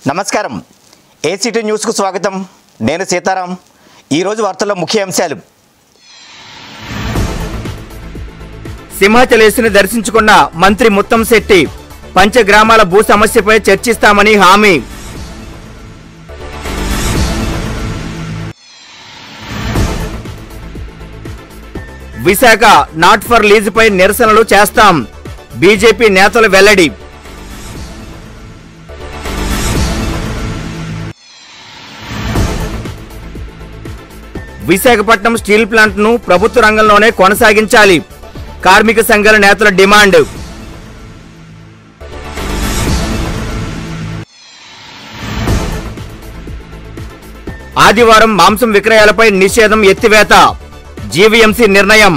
నమస్కారం ఏసీటీ న్యూస్కు స్వాగతం నేను సీతారాం ఈరోజు వార్తల్లో ముఖ్య అంశాలు సింహాచలేసుని దర్శించుకున్న మంత్రి ముత్తంశెట్టి పంచగ్రామాల భూ సమస్యపై చర్చిస్తామని హామీ విశాఖ నాట్ ఫర్ లీజుపై నిరసనలు చేస్తాం బీజేపీ నేతలు వెల్లడి విశాఖపట్నం స్టీల్ ప్లాంట్ను ప్రభుత్వ రంగంలోనే కొనసాగించాలి కార్మిక సంఘాల నేతల డిమాండ్ ఆదివారం మాంసం విక్రయాలపై నిషేధం ఎత్తివేత జీవీఎంసీ నిర్ణయం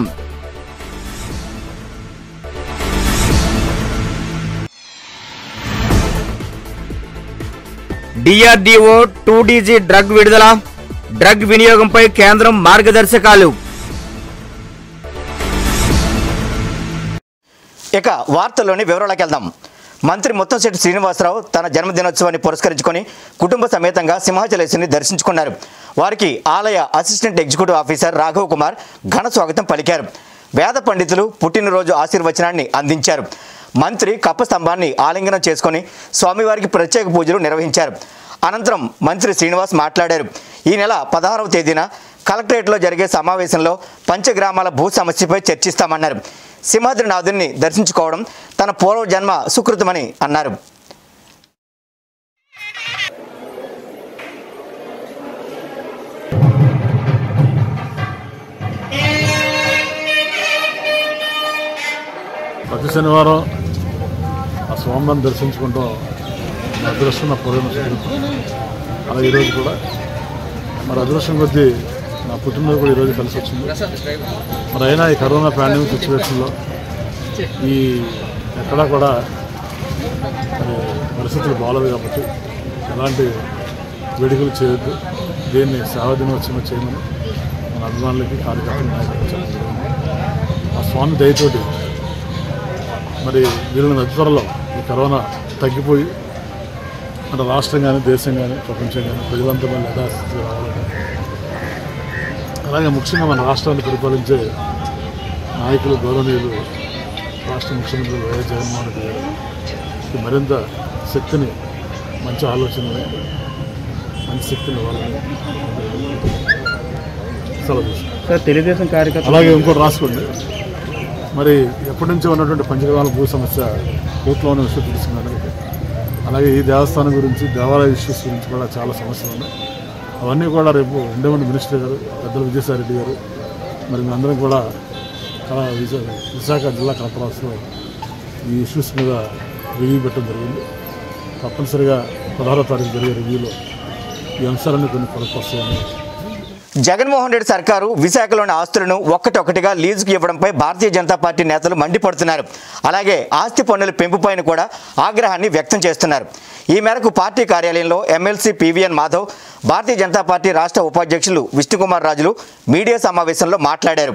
డిఆర్డిఓ టూ డీజీ డ్రగ్ విడుదల డ్రగ్ వినియోగంపై కేంద్రం మార్గదర్శకాలు ఇక వార్తల్లోని వివరాలకు వెళ్దాం మంత్రి ముత్తంశెట్టి శ్రీనివాసరావు తన జన్మదినోత్సవాన్ని పురస్కరించుకొని కుటుంబ సమేతంగా సింహాచలేశ్వరిని దర్శించుకున్నారు వారికి ఆలయ assistant executive officer Raghav Kumar ఘన స్వాగతం పలికారు వేద పండితులు పుట్టినరోజు ఆశీర్వచనాన్ని అందించారు మంత్రి కప్ప స్తంభాన్ని ఆలింగనం చేసుకొని స్వామివారికి ప్రత్యేక పూజలు నిర్వహించారు అనంతరం మంత్రి శ్రీనివాస్ మాట్లాడారు ఈ నెల పదహారవ తేదీన కలెక్టరేట్లో జరిగే సమావేశంలో పంచగ్రామాల భూ సమస్యపై చర్చిస్తామన్నారు సింహాద్రినాథుని దర్శించుకోవడం తన పూర్వజన్మ సుకృతమని అన్నారు ప్రతి శనివారం ఆ స్వామిని దర్శించుకుంటాం నా అదృష్టం నా పూర్వమ సుకృతం అలా ఈరోజు కూడా మరి అదృష్టం కొద్దీ నా పుట్టినరోజు కూడా ఈరోజు కలిసి వచ్చింది మరి అయినా ఈ కరోనా పాండమిక్ సిచ్యువేషన్లో ఈ ఎక్కడా కూడా మరి పరిస్థితులు బాగలేదు కాబట్టి ఎలాంటి వేడుకలు చేయొద్దు దీన్ని సేవా దినోత్సవం చేయమని మన అభిమానులకి కార్యకర్తలు నాయకులు చెప్పడం జరిగింది. ఆ స్వామి దయతోటి మరి వీళ్ళని అతి త్వరలో ఈ కరోనా తగ్గిపోయి మన రాష్ట్రం కానీ దేశం కానీ ప్రపంచం కానీ ప్రజలంతా మళ్ళీ యథాస్థితిలో రావాలని అలాగే ముఖ్యంగా మన రాష్ట్రాన్ని పరిపాలించే నాయకులు గౌరవనీయులు రాష్ట్ర ముఖ్యమంత్రి వైఎస్ జగన్మోహన్ రెడ్డి గారికి మరింత శక్తిని మంచి ఆలోచనని మంచి శక్తిని ఇవ్వాలని సెలవు తీసుకుంటాను. సార్ తెలుగుదేశం కార్యకర్త అలాగే ఇంకోటి రాసుకోండి మరి ఎప్పటి నుంచో ఉన్నటువంటి పంచగ్రామాల భూ సమస్య కోర్టులోనే విషయం తెలుసుకున్నాను అలాగే ఈ దేవస్థానం గురించి దేవాలయ ఇష్యూస్ గురించి కూడా చాలా సమస్యలు ఉన్నాయి అవన్నీ కూడా రేపు ఉండేవండి మినిస్టర్ గారు పెద్దల విజయసాయి రెడ్డి గారు మరి మేమందరం కూడా కల- విశా- విశాఖ జిల్లా కలెక్టర్ ఆఫీస్లో ఈ ఇష్యూస్ మీద రివ్యూ పెట్టడం జరిగింది తప్పనిసరిగా పదహారో తారీఖు జరిగే రివ్యూలో ఈ అంశాలన్నీ కొన్ని కొరకు వస్తాయని జగన్మోహన్ రెడ్డి సర్కారు విశాఖలోని ఆస్తులను ఒక్కటొక్కటిగా లీజుకు ఇవ్వడంపై భారతీయ జనతా పార్టీ నేతలు మండిపడుతున్నారు అలాగే ఆస్తి పన్నుల పెంపుపైన కూడా ఆగ్రహాన్ని వ్యక్తం చేస్తున్నారు ఈ మేరకు పార్టీ కార్యాలయంలో ఎమ్మెల్సీ పివిఎన్ మాధవ్ భారతీయ జనతా పార్టీ రాష్ట్ర ఉపాధ్యక్షులు విష్ణుకుమార్ రాజులు మీడియా సమావేశంలో మాట్లాడారు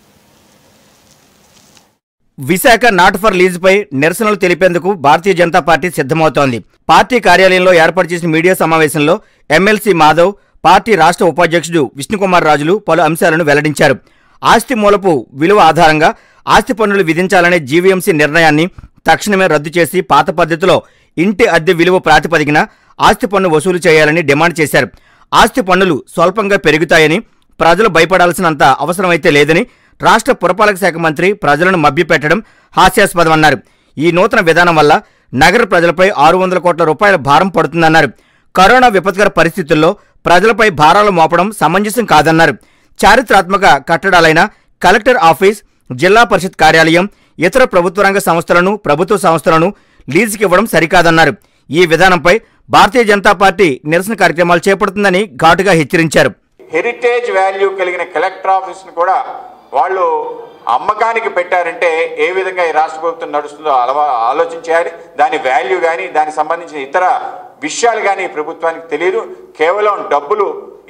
విశాఖ నాట్ ఫర్ లీజుపై నిరసనలు తెలిపేందుకు భారతీయ జనతా పార్టీ సిద్ధమవుతోంది పార్టీ కార్యాలయంలో ఏర్పాటు చేసిన మీడియా సమావేశంలో ఎమ్మెల్సీ మాధవ్ పార్టీ రాష్ట్ర ఉపాధ్యక్షుడు విష్ణుకుమార్ రాజులు పలు అంశాలను వెల్లడించారు ఆస్తి మూలపు విలువ ఆధారంగా ఆస్తి పన్నులు విధించాలనే జీవీఎంసీ నిర్ణయాన్ని తక్షణమే రద్దు చేసి పాత పద్ధతిలో ఇంటి అద్దె విలువ ప్రాతిపదికన ఆస్తి పన్ను వసూలు చేయాలని డిమాండ్ చేశారు ఆస్తి పన్నులు స్వల్పంగా పెరుగుతాయని ప్రజలు భయపడాల్సినంత అవసరమైతే లేదని రాష్ట్ర పురపాలక శాఖ మంత్రి ప్రజలను మభ్యపెట్టడం హాస్యాస్పదమన్నారు ఈ నూతన విధానం వల్ల నగర ప్రజలపై ఆరు వందల కోట్ల రూపాయల భారం పడుతుందన్నారు కరోనా విపత్కర పరిస్థితుల్లో ప్రజలపై భారాలు మోపడం సమంజసం కాదన్నారు చారిత్రాత్మక కట్టడాలైన కలెక్టర్ ఆఫీస్ జిల్లా పరిషత్ కార్యాలయం ఇతర ప్రభుత్వ రంగ సంస్థలను ప్రభుత్వ సంస్థలను లీజుకి ఇవ్వడం సరికాదన్నారు ఈ విధానంపై భారతీయ జనతా పార్టీ నిరసన కార్యక్రమాలు చేపడుతుందని ఘాటుగా హెచ్చరించారు హెరిటేజ్ వాల్యూ కలిగిన కలెక్టర్ ఆఫీస్ని కూడా వాళ్ళు అమ్మకానికి పెట్టారంటే ఏ విధంగా ఈ రాష్ట్ర ప్రభుత్వం నడుస్తుందో అలవా ఆలోచన చేయాలి దాని వాల్యూ కానీ దానికి సంబంధించిన ఇతర విషయాలు కానీ ప్రభుత్వానికి తెలియదు కేవలం డబ్బులు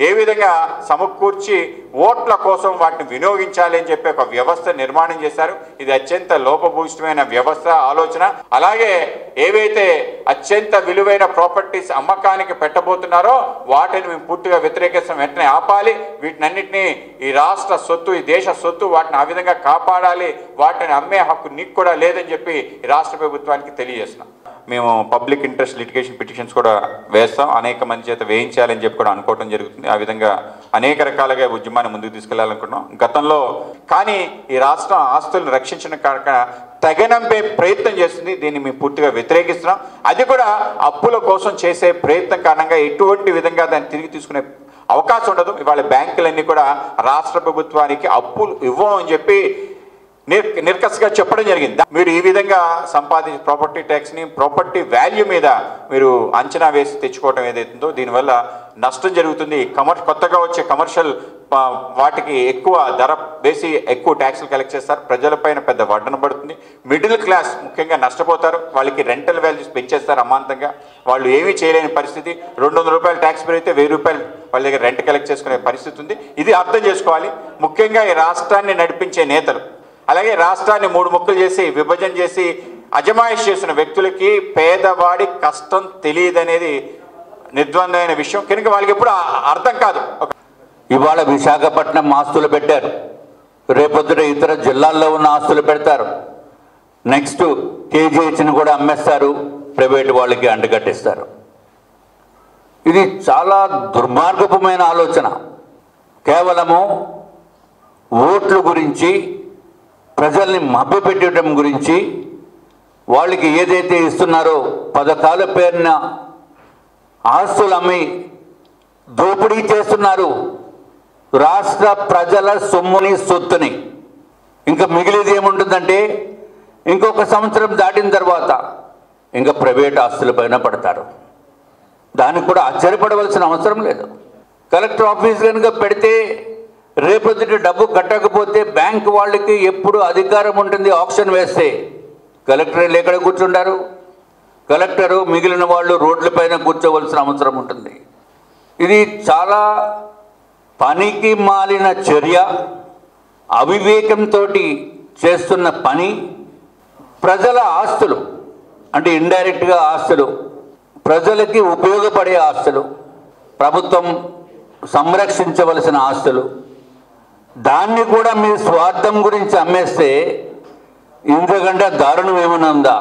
ఏ విధంగా సమకూర్చి ఓట్ల కోసం వాటిని వినియోగించాలి అని చెప్పి ఒక వ్యవస్థ నిర్మాణం చేశారు ఇది అత్యంత లోపభూయిష్టమైన వ్యవస్థ ఆలోచన అలాగే ఏవైతే అత్యంత విలువైన ప్రాపర్టీస్ అమ్మకానికి పెట్టబోతున్నారో వాటిని మేము పూర్తిగా వ్యతిరేకిస్తాం వెంటనే ఆపాలి వీటినన్నింటినీ ఈ రాష్ట్ర సొత్తు ఈ దేశ సొత్తు వాటిని ఆ విధంగా కాపాడాలి వాటిని అమ్మే హక్కు నీకు కూడా లేదని చెప్పి ఈ రాష్ట్ర ప్రభుత్వానికి తెలియజేస్తున్నాం మేము పబ్లిక్ ఇంట్రెస్ట్ లిటిగేషన్ పిటిషన్స్ కూడా వేస్తాం అనేక మంది చేత వేయించాలని చెప్పి కూడా అనుకోవడం జరుగుతుంది ఆ విధంగా అనేక రకాలుగా ఈ ఉద్యమాన్ని ముందుకు తీసుకెళ్లాలనుకుంటున్నాం గతంలో కానీ ఈ రాష్ట్రం ఆస్తులను రక్షించిన కాక తగనంపే ప్రయత్నం చేస్తుంది దీన్ని మేము పూర్తిగా వ్యతిరేకిస్తున్నాం అది కూడా అప్పుల కోసం చేసే ప్రయత్నం కారణంగా ఎటువంటి విధంగా దాన్ని తిరిగి తీసుకునే అవకాశం ఉండదు ఇవాళ బ్యాంకులన్నీ కూడా రాష్ట్ర ప్రభుత్వానికి అప్పులు ఇవ్వం అని చెప్పి నిర్ నిర్కస్గా చెప్పడం జరిగింది మీరు ఈ విధంగా సంపాదించే ప్రాపర్టీ ట్యాక్స్ని ప్రాపర్టీ వాల్యూ మీద మీరు అంచనా వేసి తెచ్చుకోవడం ఏదైతుందో దీనివల్ల నష్టం జరుగుతుంది కమర్ కొత్తగా వచ్చే కమర్షియల్ ఆ, వాటికి ఎక్కువ ధర వేసి ఎక్కువ ట్యాక్స్లు కలెక్ట్ చేస్తారు ప్రజలపైన పెద్ద వడ్డన పడుతుంది మిడిల్ క్లాస్ ముఖ్యంగా నష్టపోతారు వాళ్ళకి రెంటల్ వాల్యూస్ పెంచేస్తారు అమాంతంగా వాళ్ళు ఏమీ చేయలేని పరిస్థితి రెండు వందల రూపాయలు ట్యాక్స్ పెరిగితే వెయ్యి రూపాయలు వాళ్ళ దగ్గర రెంట్ కలెక్ట్ చేసుకునే పరిస్థితి ఉంది ఇది అర్థం చేసుకోవాలి ముఖ్యంగా ఈ రాష్ట్రాన్ని నడిపించే నేతలు అలాగే రాష్ట్రాన్ని మూడు ముక్కలు చేసి విభజన చేసి అజమాయిష్ చేసిన వ్యక్తులకి పేదవాడి కష్టం తెలియదనేది నిర్ద్వందమైన విషయం కనుక వాళ్ళకి ఎప్పుడు ఆ- అర్థం కాదు ఒక- ఇవాళ విశాఖపట్నం ఆస్తులు పెట్టారు రేపొద్దున ఇతర జిల్లాల్లో ఉన్న ఆస్తులు పెడతారు నెక్స్ట్ కేజీహెచ్ని కూడా అమ్మేస్తారు ప్రైవేట్ వాళ్ళకి అంటగట్టిస్తారు ఇది చాలా దుర్మార్గపమైన ఆలోచన కేవలము ఓట్ల గురించి ప్రజల్ని మభ్యపెట్టడం గురించి వాళ్ళకి ఏదైతే ఇస్తున్నారో పథకాల పేరున ఆస్తులు అమ్మి దోపిడీ చేస్తున్నారు రాష్ట్ర ప్రజల సొమ్ముని సొత్తుని ఇంకా మిగిలిది ఏముంటుందంటే ఇంకొక సంవత్సరం దాటిన తర్వాత ఇంకా ప్రైవేట్ ఆస్తులపైన పడతారు దానికి కూడా ఆశ్చర్యపడవలసిన అవసరం లేదు కలెక్టర్ ఆఫీస్ కనుక పెడితే రేపొద్దుటి డబ్బు కట్టకపోతే బ్యాంక్ వాళ్ళకి ఎప్పుడు అధికారం ఉంటుంది ఆప్షన్ వేస్తే కలెక్టర్ ఎక్కడ కూర్చుంటారు కలెక్టరు మిగిలిన వాళ్ళు రోడ్లపైన కూర్చోవలసిన అవసరం ఉంటుంది ఇది చాలా పనికి మాలిన చర్య అవివేకంతో చేస్తున్న పని ప్రజల ఆస్తులు అంటే ఇండైరెక్ట్గా ఆస్తులు ప్రజలకి ఉపయోగపడే ఆస్తులు ప్రభుత్వం సంరక్షించవలసిన ఆస్తులు దాన్ని కూడా మీ స్వార్థం గురించి అమ్మేస్తే ఇంతకంటే దారుణం ఏమైనా ఉందా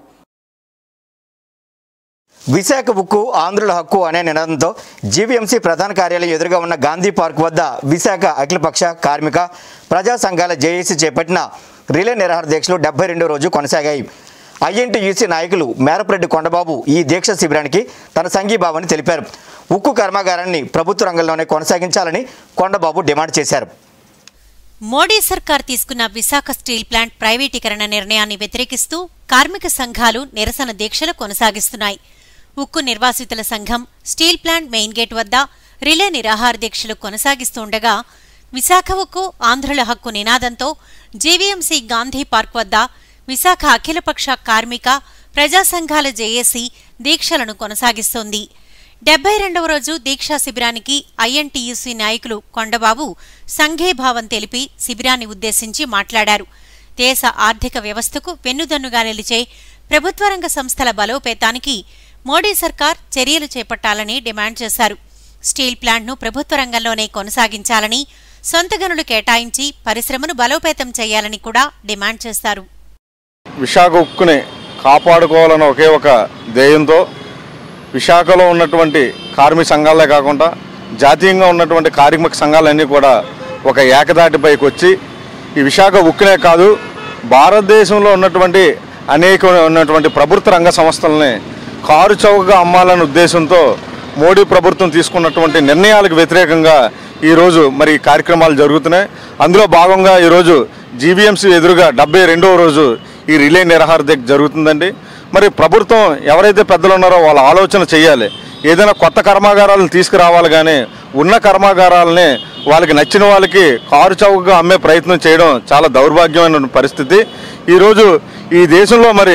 విశాఖ ఉక్కు ఆంధ్రుల హక్కు అనే నినాదంతో జీవీఎంసీ ప్రధాన కార్యాలయం ఎదురుగా ఉన్న గాంధీ పార్క్ వద్ద విశాఖ అఖిలపక్ష కార్మిక ప్రజా సంఘాల జేఏసీ చేపట్టిన రిలే నిరాహార దీక్షలు డెబ్బై రెండో రోజు కొనసాగాయి ఐఎన్టీయూసీ నాయకులు మేరపరెడ్డి కొండబాబు ఈ దీక్ష శిబిరానికి తన సంఘీభావాన్ని తెలిపారు ఉక్కు కర్మాగారాన్ని ప్రభుత్వ రంగంలోనే కొనసాగించాలని కొండబాబు డిమాండ్ చేశారు మోడీ సర్కార్ తీసుకున్న విశాఖ స్టీల్ ప్లాంట్ ప్రైవేటీకరణ నిర్ణయాన్ని వ్యతిరేకిస్తూ కార్మిక సంఘాలు నిరసన దీక్షలు కొనసాగిస్తున్నాయి ఉక్కు నిర్వాసితుల సంఘం స్టీల్ ప్లాంట్ మెయిన్ గేట్ వద్ద రిలే నిరాహార దీక్షలు కొనసాగిస్తుండగా విశాఖ ఉక్కు ఆంధ్రుల హక్కు నినాదంతో జేవీఎంసీ గాంధీ పార్క్ వద్ద విశాఖ అఖిలపక్ష కార్మిక ప్రజా సంఘాల జేఏసీ దీక్షలను కొనసాగిస్తోంది డెబ్బై రెండవ రోజు దీక్షా శిబిరానికి ఐఎన్టీయూసీ నాయకులు కొండబాబు సంఘీభావం తెలిపి శిబిరాన్ని ఉద్దేశించి మాట్లాడారు దేశ ఆర్థిక వ్యవస్థకు వెన్నుదన్నుగా నిలిచే ప్రభుత్వ రంగ సంస్థల బలోపేతానికి మోడీ సర్కార్ చర్యలు చేపట్టాలని డిమాండ్ చేశారు స్టీల్ ప్లాంట్ను ప్రభుత్వ రంగంలోనే కొనసాగించాలని సొంత గనులు కేటాయించి పరిశ్రమను బలోపేతం చేయాలని కూడా డిమాండ్ చేశారు విశాఖ ఉక్కుని కాపాడుకోవాలన్న ఒకే ఒక ధ్యేయంతో విశాఖలో ఉన్నటువంటి కార్మిక సంఘాలే కాకుండా జాతీయంగా ఉన్నటువంటి కార్మిక సంఘాలన్నీ కూడా ఒక ఏకదాటిపైకి వచ్చి ఈ విశాఖ ఉక్కునే కాదు భారతదేశంలో ఉన్నటువంటి అనేక ఉన్నటువంటి ప్రభుత్వ రంగ సంస్థలని కారు చౌకగా అమ్మాలన్న ఉద్దేశంతో మోడీ ప్రభుత్వం తీసుకున్నటువంటి నిర్ణయాలకు వ్యతిరేకంగా ఈరోజు మరి ఈ కార్యక్రమాలు జరుగుతున్నాయి అందులో భాగంగా ఈరోజు జీవీఎంసీ ఎదురుగా డెబ్బై రెండవ రోజు ఈ రిలే నిరాహార దీక్ష జరుగుతుందండి మరి ప్రభుత్వం ఎవరైతే పెద్దలు ఉన్నారో వాళ్ళ ఆలోచన చేయాలి ఏదైనా కొత్త కర్మాగారాలను తీసుకురావాలి కానీ ఉన్న కర్మాగారాలని వాళ్ళకి నచ్చిన వాళ్ళకి కారు చౌకగా అమ్మే ప్రయత్నం చేయడం చాలా దౌర్భాగ్యమైన పరిస్థితి ఈరోజు ఈ దేశంలో మరి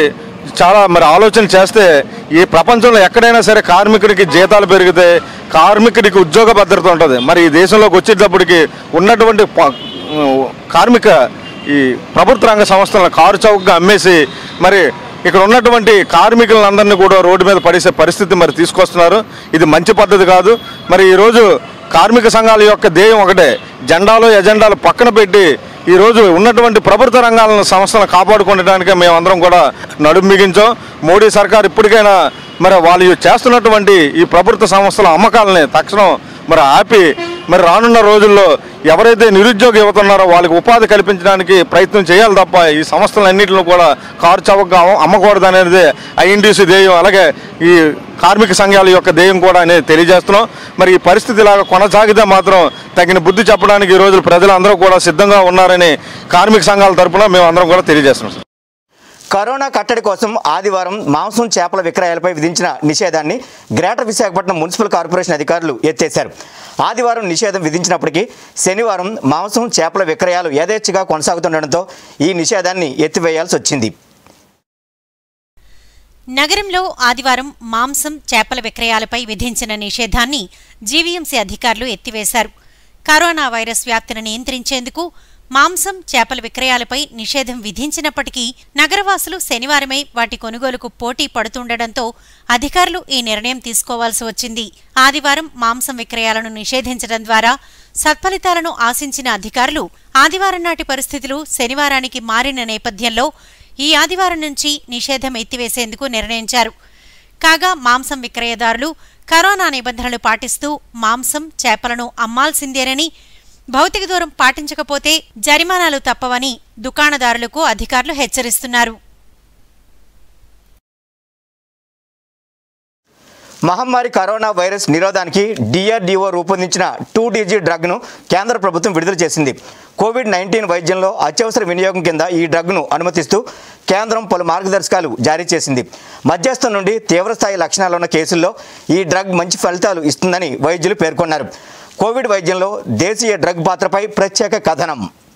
చాలా మరి ఆలోచన చేస్తే ఈ ప్రపంచంలో ఎక్కడైనా సరే కార్మికుడికి జీతాలు పెరిగితే కార్మికుడికి ఉద్యోగ భద్రత ఉంటుంది మరి ఈ దేశంలోకి వచ్చేటప్పటికి ఉన్నటువంటి ప- కార్మిక ఈ ప్రభుత్వ రంగ సంస్థలను కారు చౌకగా అమ్మేసి మరి ఇక్కడ ఉన్నటువంటి కార్మికులందరినీ కూడా రోడ్డు మీద పడేసే పరిస్థితి మరి తీసుకొస్తున్నారు ఇది మంచి పద్ధతి కాదు మరి ఈరోజు కార్మిక సంఘాల యొక్క ధ్యేయం ఒకటే జెండాలు ఎజెండాలు పక్కన పెట్టి ఈరోజు ఉన్నటువంటి ప్రభుత్వ రంగాలను సంస్థలను కాపాడుకోవడానికే మేమందరం కూడా నడుము మిగించాం మోడీ సర్కార్ ఇప్పటికైనా మరి వాళ్ళు చేస్తున్నటువంటి ఈ ప్రభుత్వ సంస్థల అమ్మకాలని తక్షణం మరి ఆపి మరి రానున్న రోజుల్లో ఎవరైతే నిరుద్యోగ యువత ఉన్నారో వాళ్ళకి ఉపాధి కల్పించడానికి ప్రయత్నం చేయాలి తప్ప ఈ సంస్థలన్నింటిలో కూడా కారు చౌకగా అమ్మకూడదు అనేది ఐఎన్టీసీ ధ్యేయం అలాగే ఈ కార్మిక సంఘాల యొక్క ధ్యేయం కూడా అనేది తెలియజేస్తున్నాం మరి ఈ పరిస్థితి ఇలాగ కొనసాగితే మాత్రం తగిన బుద్ధి చెప్పడానికి ఈ రోజు ప్రజలందరూ కూడా సిద్ధంగా ఉన్నారని కార్మిక సంఘాల తరపున మేము అందరం కూడా తెలియజేస్తున్నాం సార్ కరోనా కట్టడి కోసం ఆదివారం మాంసం చేపల విక్రయాలపై విధించిన నిషేధాన్ని గ్రేటర్ విశాఖపట్నం మున్సిపల్ కార్పొరేషన్ అధికారులు ఎత్తేశారు ఆదివారం నిషేధం విధించినప్పటికీ శనివారం మాంసం చేపల విక్రయాలు యథేచ్ఛగా కొనసాగుతుండటంతో ఈ నిషేధాన్ని ఎత్తివేయాల్సి వచ్చింది నగరంలో ఆదివారం మాంసం చేపల విక్రయాలపై విధించిన నిషేధాన్ని జీవీఎంసీ అధికారులు ఎత్తివేశారు కరోనా వైరస్ వ్యాప్తిని నియంత్రించేందుకు మాంసం చేపల విక్రయాలపై నిషేధం విధించినప్పటికీ నగరవాసులు శనివారమే వాటి కొనుగోలుకు పోటీ పడుతుండటంతో అధికారులు ఈ నిర్ణయం తీసుకోవాల్సి వచ్చింది ఆదివారం మాంసం విక్రయాలను నిషేధించడం ద్వారా సత్ఫలితాలను ఆశించిన అధికారులు ఆదివారం నాటి పరిస్థితులు శనివారానికి మారిన నేపథ్యంలో ఈ ఆదివారం నుంచి నిషేధం ఎత్తివేసేందుకు నిర్ణయించారు కాగా మాంసం విక్రయదారులు కరోనా నిబంధనలు పాటిస్తూ మాంసం చేపలను అమ్మాల్సిందేనని భౌతిక దూరం పాటించకపోతే జరిమానాలు తప్పవని దుకాణదారులకు అధికారులు హెచ్చరిస్తున్నారు మహమ్మారి కరోనా వైరస్ నిరోధానికి డిఆర్డీఓ రూపొందించిన టూ డీజీ డ్రగ్ను కేంద్ర ప్రభుత్వం విడుదల చేసింది కోవిడ్ నైన్టీన్ వైద్యంలో అత్యవసర వినియోగం కింద ఈ డ్రగ్ను అనుమతిస్తూ కేంద్రం పలు మార్గదర్శకాలు జారీ చేసింది మధ్యస్థం నుండి తీవ్రస్థాయి లక్షణాలు ఉన్న కేసుల్లో ఈ డ్రగ్ మంచి ఫలితాలు ఇస్తుందని వైద్యులు పేర్కొన్నారు కోవిడ్ వైద్యంలో దేశీయ డ్రగ్ పాత్రపై ప్రత్యేక కథనం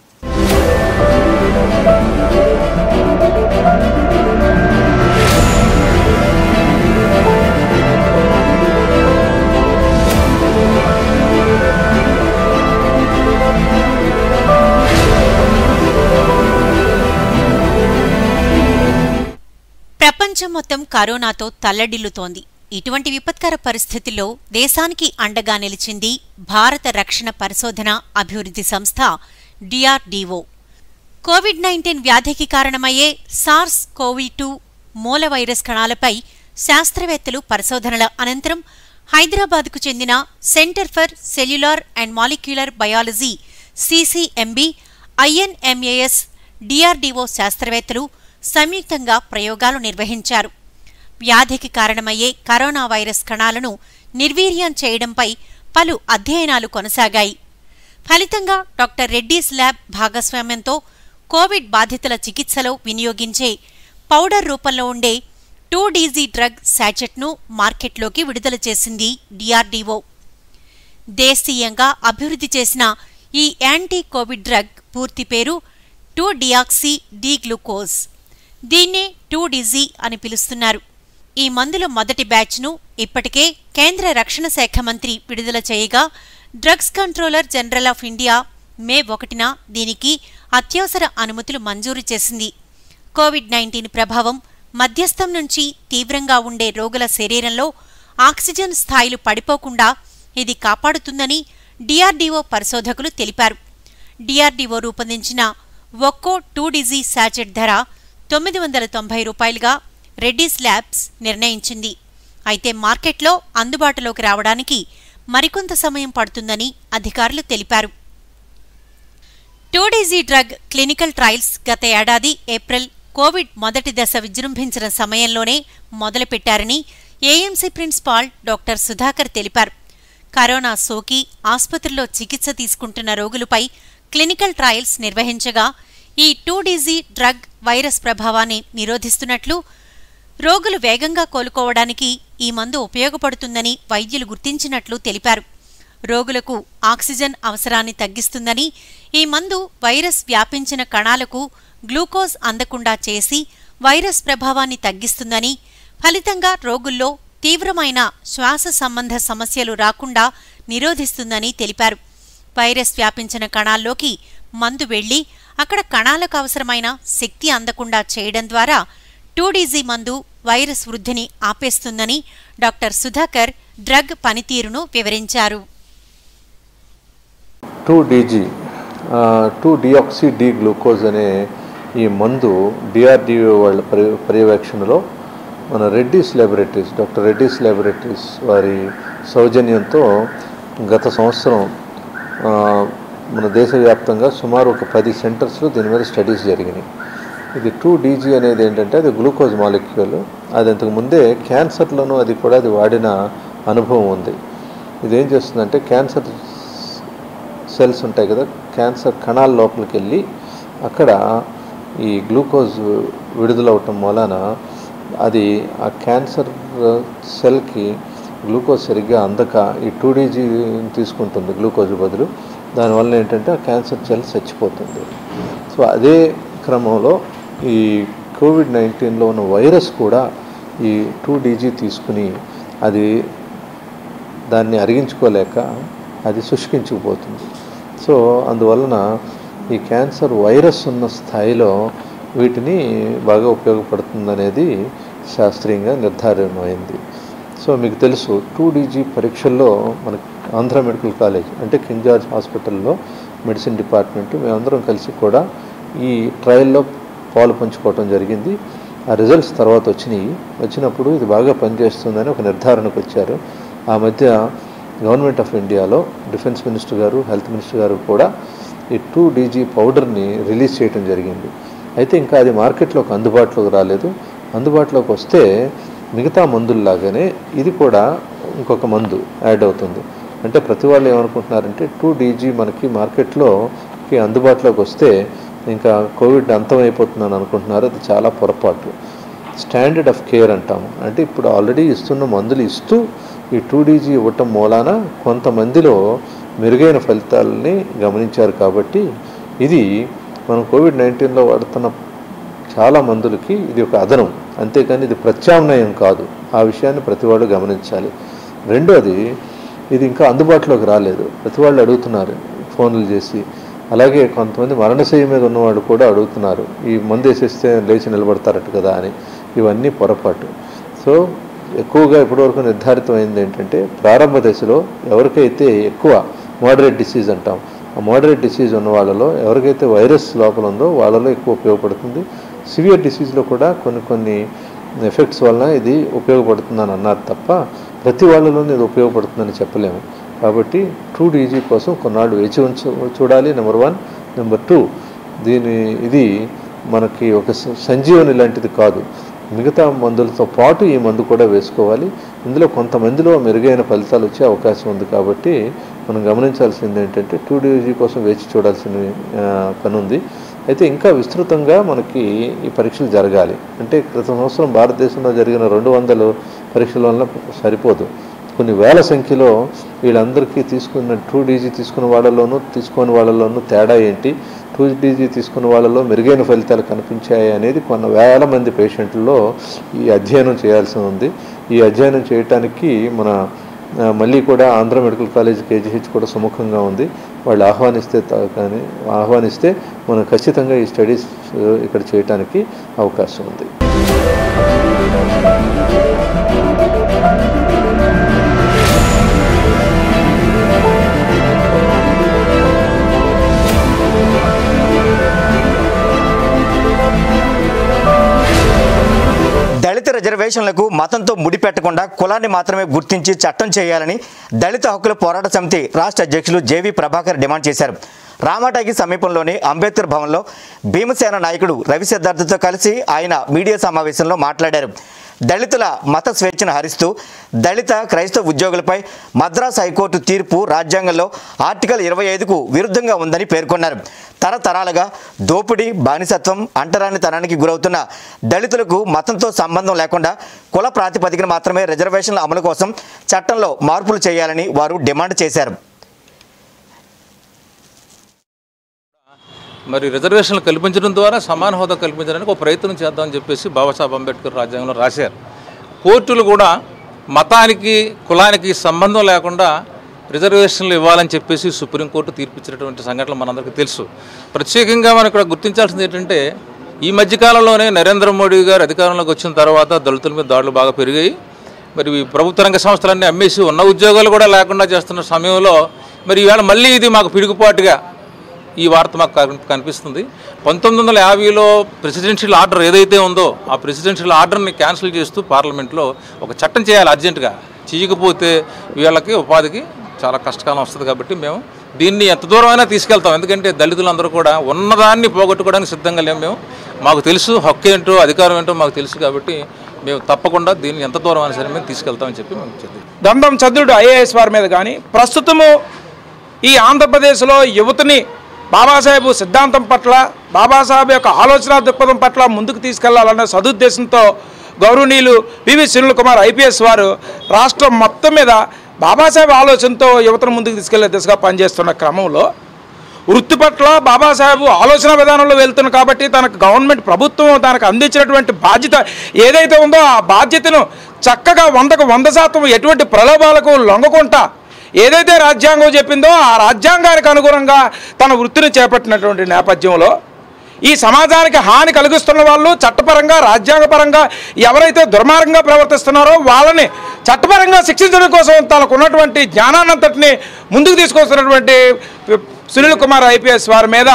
ప్రపంచం మొత్తం కరోనాతో తల్లడిల్లుతోంది ఇటువంటి విపత్కర పరిస్థితుల్లో దేశానికి అండగా నిలిచింది భారత రక్షణ పరిశోధన అభివృద్ధి సంస్థ డిఆర్డీఓ కోవిడ్ నైన్టీన్ వ్యాధికి కారణమయ్యే సార్స్ కోవి టూ మూల వైరస్ కణాలపై శాస్త్రవేత్తలు పరిశోధనల అనంతరం హైదరాబాద్కు చెందిన centre for cellular and molecular biology CCMB INMAS DRDO శాస్త్రవేత్తలు సంయుక్తంగా ప్రయోగాలు నిర్వహించారు వ్యాధికి కారణమయ్యే కరోనా వైరస్ కణాలను నిర్వీర్యం చేయడంపై పలు అధ్యయనాలు కొనసాగాయి ఫలితంగా డాక్టర్ రెడ్డీస్ ల్యాబ్ భాగస్వామ్యంతో కోవిడ్ బాధితుల చికిత్సలో వినియోగించే పౌడర్ రూపంలో ఉండే టూ డీజీ డ్రగ్ శాచెట్ను మార్కెట్లోకి విడుదల చేసింది డిఆర్డీఓ దేశీయంగా అభివృద్ధి చేసిన ఈ యాంటీ కోవిడ్ డ్రగ్ పూర్తి పేరు టూ డియాక్సీ డి గ్లూకోజ్ దీన్నే టూ డిజీ అని పిలుస్తున్నారు ఈ మందుల మొదటి బ్యాచ్ను ఇప్పటికే కేంద్ర రక్షణ శాఖ మంత్రి విడుదల చేయగా drugs controller general of India May ఒకటిన దీనికి అత్యవసర అనుమతులు మంజూరు చేసింది కోవిడ్ నైన్టీన్ ప్రభావం మధ్యస్థం నుంచి తీవ్రంగా ఉండే రోగుల శరీరంలో ఆక్సిజన్ స్థాయిలు పడిపోకుండా ఇది కాపాడుతుందని డిఆర్డీఓ పరిశోధకులు తెలిపారు డిఆర్డీఓ రూపొందించిన ఒక్కో టూ డిజీ శాచెట్ ధర తొమ్మిది వందల తొంభై రూపాయలుగా రెడ్డీస్ ల్యాబ్స్ నిర్ణయించింది అయితే మార్కెట్లో అందుబాటులోకి రావడానికి మరికొంత సమయం పడుతుందని అధికారులు తెలిపారు టూడీజీ డ్రగ్ క్లినికల్ ట్రయల్స్ గత ఏడాది ఏప్రిల్ కోవిడ్ మొదటి దశ విజృంభించిన సమయంలోనే మొదలుపెట్టారని ఏఎంసీ ప్రిన్సిపాల్ డాక్టర్ సుధాకర్ తెలిపారు కరోనా సోకి ఆసుపత్రిలో చికిత్స తీసుకుంటున్న రోగులపై క్లినికల్ ట్రయల్స్ నిర్వహించగా ఈ టూడీజీ డ్రగ్ వైరస్ ప్రభావాన్ని నిరోధిస్తున్నట్లు రోగులు వేగంగా కోలుకోవడానికి ఈ మందు ఉపయోగపడుతుందని వైద్యులు గుర్తించినట్లు తెలిపారు రోగులకు ఆక్సిజన్ అవసరాన్ని తగ్గిస్తుందని ఈ మందు వైరస్ వ్యాపించిన కణాలకు గ్లూకోజ్ అందకుండా చేసి వైరస్ ప్రభావాన్ని తగ్గిస్తుందని ఫలితంగా రోగుల్లో తీవ్రమైన శ్వాస సంబంధ సమస్యలు రాకుండా నిరోధిస్తుందని తెలిపారు వైరస్ వ్యాపించిన కణాల్లోకి మందు వెళ్లి అక్కడ కణాలకు అవసరమైన శక్తి అందకుండా చేయడం ద్వారా టూడీజీ మందు వైరస్ వృద్ధిని ఆపేస్తుందని డాక్టర్ సుధాకర్ డ్రగ్ పనితీరును వివరించారు two DG two deoxy D glucose అనే ఈ మందు డిఆర్డిఓ వాళ్ళ పరి పర్యవేక్షణలో మన Reddy's laboratories doctor Reddy's laboratories వారి సౌజన్యంతో గత సంవత్సరం ఆ, మన దేశవ్యాప్తంగా సుమారు ఒక పది సెంటర్స్లో దీని మీద స్టడీస్ జరిగినాయి ఇది టూ డీజీ అనేది ఏంటంటే అది గ్లూకోజ్ మాలిక్యూల్ అది ఇంతకు ముందే క్యాన్సర్లోనూ అది కూడా అది వాడిన అనుభవం ఉంది ఇది ఏం చేస్తుందంటే క్యాన్సర్ సెల్స్ ఉంటాయి కదా క్యాన్సర్ కణాల లోపలికి వెళ్ళి అక్కడ ఈ గ్లూకోజ్ విడుదలవటం మూలాన అది ఆ క్యాన్సర్ సెల్కి గ్లూకోజ్ సరిగ్గా అందక ఈ టూ డీజీ తీసుకుంటుంది గ్లూకోజ్ బదులు దానివల్ల ఏంటంటే ఆ క్యాన్సర్ సెల్ చచ్చిపోతుంది సో అదే క్రమంలో ఈ కోవిడ్ నైన్టీన్లో ఉన్న వైరస్ కూడా ఈ టూ డీజీ తీసుకుని అది దాన్ని అరిగించుకోలేక అది శుష్కించుకుపోతుంది సో అందువలన ఈ క్యాన్సర్ వైరస్ ఉన్న స్థాయిలో వీటిని బాగా ఉపయోగపడుతుందనేది శాస్త్రీయంగా నిర్ధారణమైంది సో మీకు తెలుసు టూ డీజీ పరీక్షల్లో మనకి ఆంధ్ర మెడికల్ కాలేజ్ అంటే కింగ్ జార్జ్ హాస్పిటల్లో మెడిసిన్ డిపార్ట్మెంట్ మేమందరం కలిసి కూడా ఈ ట్రయల్లో పాలు పంచుకోవటం జరిగింది ఆ రిజల్ట్స్ తర్వాత వచ్చినాయి వచ్చినప్పుడు ఇది బాగా పనిచేస్తుందని ఒక నిర్ధారణకు వచ్చారు ఆ మధ్య గవర్నమెంట్ ఆఫ్ ఇండియాలో డిఫెన్స్ మినిస్టర్ గారు హెల్త్ మినిస్టర్ గారు కూడా ఈ టూ డీజీ పౌడర్ని రిలీజ్ చేయడం జరిగింది అయితే ఇంకా అది మార్కెట్లోకి అందుబాటులోకి రాలేదు అందుబాటులోకి వస్తే మిగతా మందుల్లాగానే ఇది కూడా ఇంకొక మందు యాడ్ అవుతుంది అంటే ప్రతి వాళ్ళు ఏమనుకుంటున్నారంటే టూ డీజీ మనకి మార్కెట్లోకి అందుబాటులోకి వస్తే ఇంకా కోవిడ్ అంతమైపోతుందని అనుకుంటున్నారు అది చాలా పొరపాటు స్టాండర్డ్ ఆఫ్ కేర్ అంటాము అంటే ఇప్పుడు ఆల్రెడీ ఇస్తున్న మందులు ఇస్తూ ఈ టూ డీజీ ఇవ్వటం మూలాన కొంతమందిలో మెరుగైన ఫలితాలని గమనించారు కాబట్టి ఇది మనం కోవిడ్ నైన్టీన్లో వాడుతున్న చాలా మందులకి ఇది ఒక అదనం అంతేకాని ఇది ప్రత్యామ్నాయం కాదు ఆ విషయాన్ని ప్రతి వాళ్ళు గమనించాలి రెండోది ఇది ఇంకా అందుబాటులోకి రాలేదు ప్రతి వాళ్ళు అడుగుతున్నారు ఫోన్లు చేసి అలాగే కొంతమంది మరణశయ్య మీద ఉన్నవాళ్ళు కూడా అడుగుతున్నారు ఈ మందు వేసేస్తే లేచి నిలబడతారట కదా అని ఇవన్నీ పొరపాటు సో ఎక్కువగా ఇప్పటివరకు నిర్ధారితమైంది ఏంటంటే ప్రారంభ దశలో ఎవరికైతే ఎక్కువ మోడరేట్ డిసీజ్ అంటాం ఆ మోడరేట్ డిసీజ్ ఉన్న వాళ్ళలో ఎవరికైతే వైరస్ లోపల ఉందో వాళ్ళలో ఎక్కువ ఉపయోగపడుతుంది సివియర్ డిసీజ్లో కూడా కొన్ని కొన్ని ఎఫెక్ట్స్ వలన ఇది ఉపయోగపడుతుందని అన్నారు తప్ప ప్రతి వాళ్ళలోనూ ఇది ఉపయోగపడుతుందని చెప్పలేము కాబట్టి టూ డీజీ కోసం కొన్నాళ్ళు వేచి ఉంచు చూడాలి నెంబర్ వన్ నెంబర్ టూ దీని ఇది మనకి ఒక స- సంజీవని లాంటిది కాదు మిగతా మందులతో పాటు ఈ మందు కూడా వేసుకోవాలి ఇందులో కొంతమందిలో మెరుగైన ఫలితాలు వచ్చే అవకాశం ఉంది కాబట్టి మనం గమనించాల్సింది ఏంటంటే టూ డీజీ కోసం వేచి చూడాల్సిన ఆ, పని ఉంది అయితే ఇంకా విస్తృతంగా మనకి ఈ పరీక్షలు జరగాలి అంటే క్రితం సంవత్సరం భారతదేశంలో జరిగిన రెండు వందలు పరీక్షల వల్ల సరిపోదు కొన్ని వేల సంఖ్యలో వీళ్ళందరికీ తీసుకున్న టూ డీజీ తీసుకున్న వాళ్ళలోనూ తీసుకోని వాళ్ళలోనూ తేడా ఏంటి టూ డీజీ తీసుకున్న వాళ్ళలో మెరుగైన ఫలితాలు కనిపించాయి అనేది కొన్ని వేల మంది పేషెంట్లలో ఈ అధ్యయనం చేయాల్సి ఉంది ఈ అధ్యయనం చేయటానికి మన ఆ, మళ్ళీ కూడా ఆంధ్ర మెడికల్ కాలేజ్ కేజీహెచ్ కూడా సుముఖంగా ఉంది వాళ్ళు ఆహ్వానిస్తే తా- కానీ ఆహ్వానిస్తే మనం ఖచ్చితంగా ఈ స్టడీస్ ఆ, ఇక్కడ చేయటానికి అవకాశం ఉంది దళిత రిజర్వేషన్లకు మతంతో ముడిపెట్టకుండా కులాన్ని మాత్రమే గుర్తించి చట్టం చేయాలని దళిత హక్కుల పోరాట సమితి రాష్ట్ర అధ్యక్షులు జేవి ప్రభాకర్ డిమాండ్ చేశారు రామాటాకి సమీపంలోని అంబేద్కర్ భవన్లో భీమసేన నాయకుడు రవి సిద్ధార్థతో కలిసి ఆయన మీడియా సమావేశంలో మాట్లాడారు దళితుల మత స్వేచ్ఛను హరిస్తూ దళిత క్రైస్తవ ఉద్యోగులపై మద్రాస్ హైకోర్టు తీర్పు రాజ్యాంగంలో ఆర్టికల్ ఇరవై ఐదుకు విరుద్ధంగా ఉందని పేర్కొన్నారు తరతరాలుగా దోపిడీ బానిసత్వం అంటరానితనానికి గురవుతున్న దళితులకు మతంతో సంబంధం లేకుండా కుల ప్రాతిపదికన మాత్రమే రిజర్వేషన్ల అమలు కోసం చట్టంలో మార్పులు చేయాలని వారు డిమాండ్ చేశారు మరి రిజర్వేషన్లు కల్పించడం ద్వారా సమాన హోదా కల్పించడానికి ఒక ప్రయత్నం చేద్దామని చెప్పేసి బాబాసాహెబ్ అంబేద్కర్ రాజ్యాంగంలో రాశారు కోర్టులు కూడా మతానికి కులానికి సంబంధం లేకుండా రిజర్వేషన్లు ఇవ్వాలని చెప్పేసి సుప్రీంకోర్టు తీర్పిచ్చినటువంటి సంఘటనలు మనందరికీ తెలుసు ప్రత్యేకంగా మనం ఇక్కడ గుర్తించాల్సింది ఏంటంటే ఈ మధ్యకాలంలోనే నరేంద్ర మోడీ గారు అధికారంలోకి వచ్చిన తర్వాత దళితుల మీద దాడులు బాగా పెరిగాయి మరి ఈ ప్రభుత్వ రంగ సంస్థలన్నీ అమ్మేసి ఉన్న ఉద్యోగాలు కూడా లేకుండా చేస్తున్న సమయంలో మరి ఈవేళ మళ్ళీ ఇది మాకు పిడుగుపాటుగా ఈ వార్త మాకు కన్- కనిపిస్తుంది పంతొమ్మిది వందల యాభైలో ప్రెసిడెన్షియల్ ఆర్డర్ ఏదైతే ఉందో ఆ ప్రెసిడెన్షియల్ ఆర్డర్ని క్యాన్సిల్ చేస్తూ పార్లమెంట్లో ఒక చట్టం చేయాలి అర్జెంటుగా చేయకపోతే వీళ్ళకి ఉపాధికి చాలా కష్టకాలం వస్తుంది కాబట్టి మేము దీన్ని ఎంత దూరమైనా తీసుకెళ్తాం ఎందుకంటే దళితులందరూ కూడా ఉన్నదాన్ని పోగొట్టుకోవడానికి సిద్ధంగా లేము మేము మాకు తెలుసు హక్కు ఏంటో అధికారం ఏంటో మాకు తెలుసు కాబట్టి మేము తప్పకుండా దీన్ని ఎంత దూరం అయినా సరే మేము తీసుకెళ్తామని చెప్పి మేము చెప్పి దండం చంద్రుడు ఐఏఎస్ వారి మీద కానీ ప్రస్తుతము ఈ ఆంధ్రప్రదేశ్లో యువతని బాబాసాహెబ్ సిద్ధాంతం పట్ల బాబాసాహెబ్ యొక్క ఆలోచన దృక్పథం పట్ల ముందుకు తీసుకెళ్లాలన్న సదుద్దేశంతో గౌరవనీయులు పివి సునీల్ కుమార్ ఐపీఎస్ వారు రాష్ట్రం మొత్తం మీద బాబాసాహెబ్ ఆలోచనతో యువతను ముందుకు తీసుకెళ్లే దిశగా పనిచేస్తున్న క్రమంలో వృత్తి పట్ల బాబాసాహెబ్ ఆలోచన విధానంలో వెళ్తున్న కాబట్టి తనకు గవర్నమెంట్ ప్రభుత్వం తనకు అందించినటువంటి బాధ్యత ఏదైతే ఉందో ఆ బాధ్యతను చక్కగా వందకు వంద శాతం ఎటువంటి ప్రలోభాలకు లొంగకుండా ఏదైతే రాజ్యాంగం చెప్పిందో ఆ రాజ్యాంగానికి అనుగుణంగా తన వృత్తిని చేపట్టినటువంటి నేపథ్యంలో ఈ సమాజానికి హాని కలిగిస్తున్న వాళ్ళు చట్టపరంగా రాజ్యాంగపరంగా ఎవరైతే దుర్మార్గంగా ప్రవర్తిస్తున్నారో వాళ్ళని చట్టపరంగా శిక్షించడం కోసం తనకు ఉన్నటువంటి జ్ఞానాన్నంతటిని ముందుకు తీసుకొస్తున్నటువంటి సునీల్ కుమార్ ఐపీఎస్ వారి మీద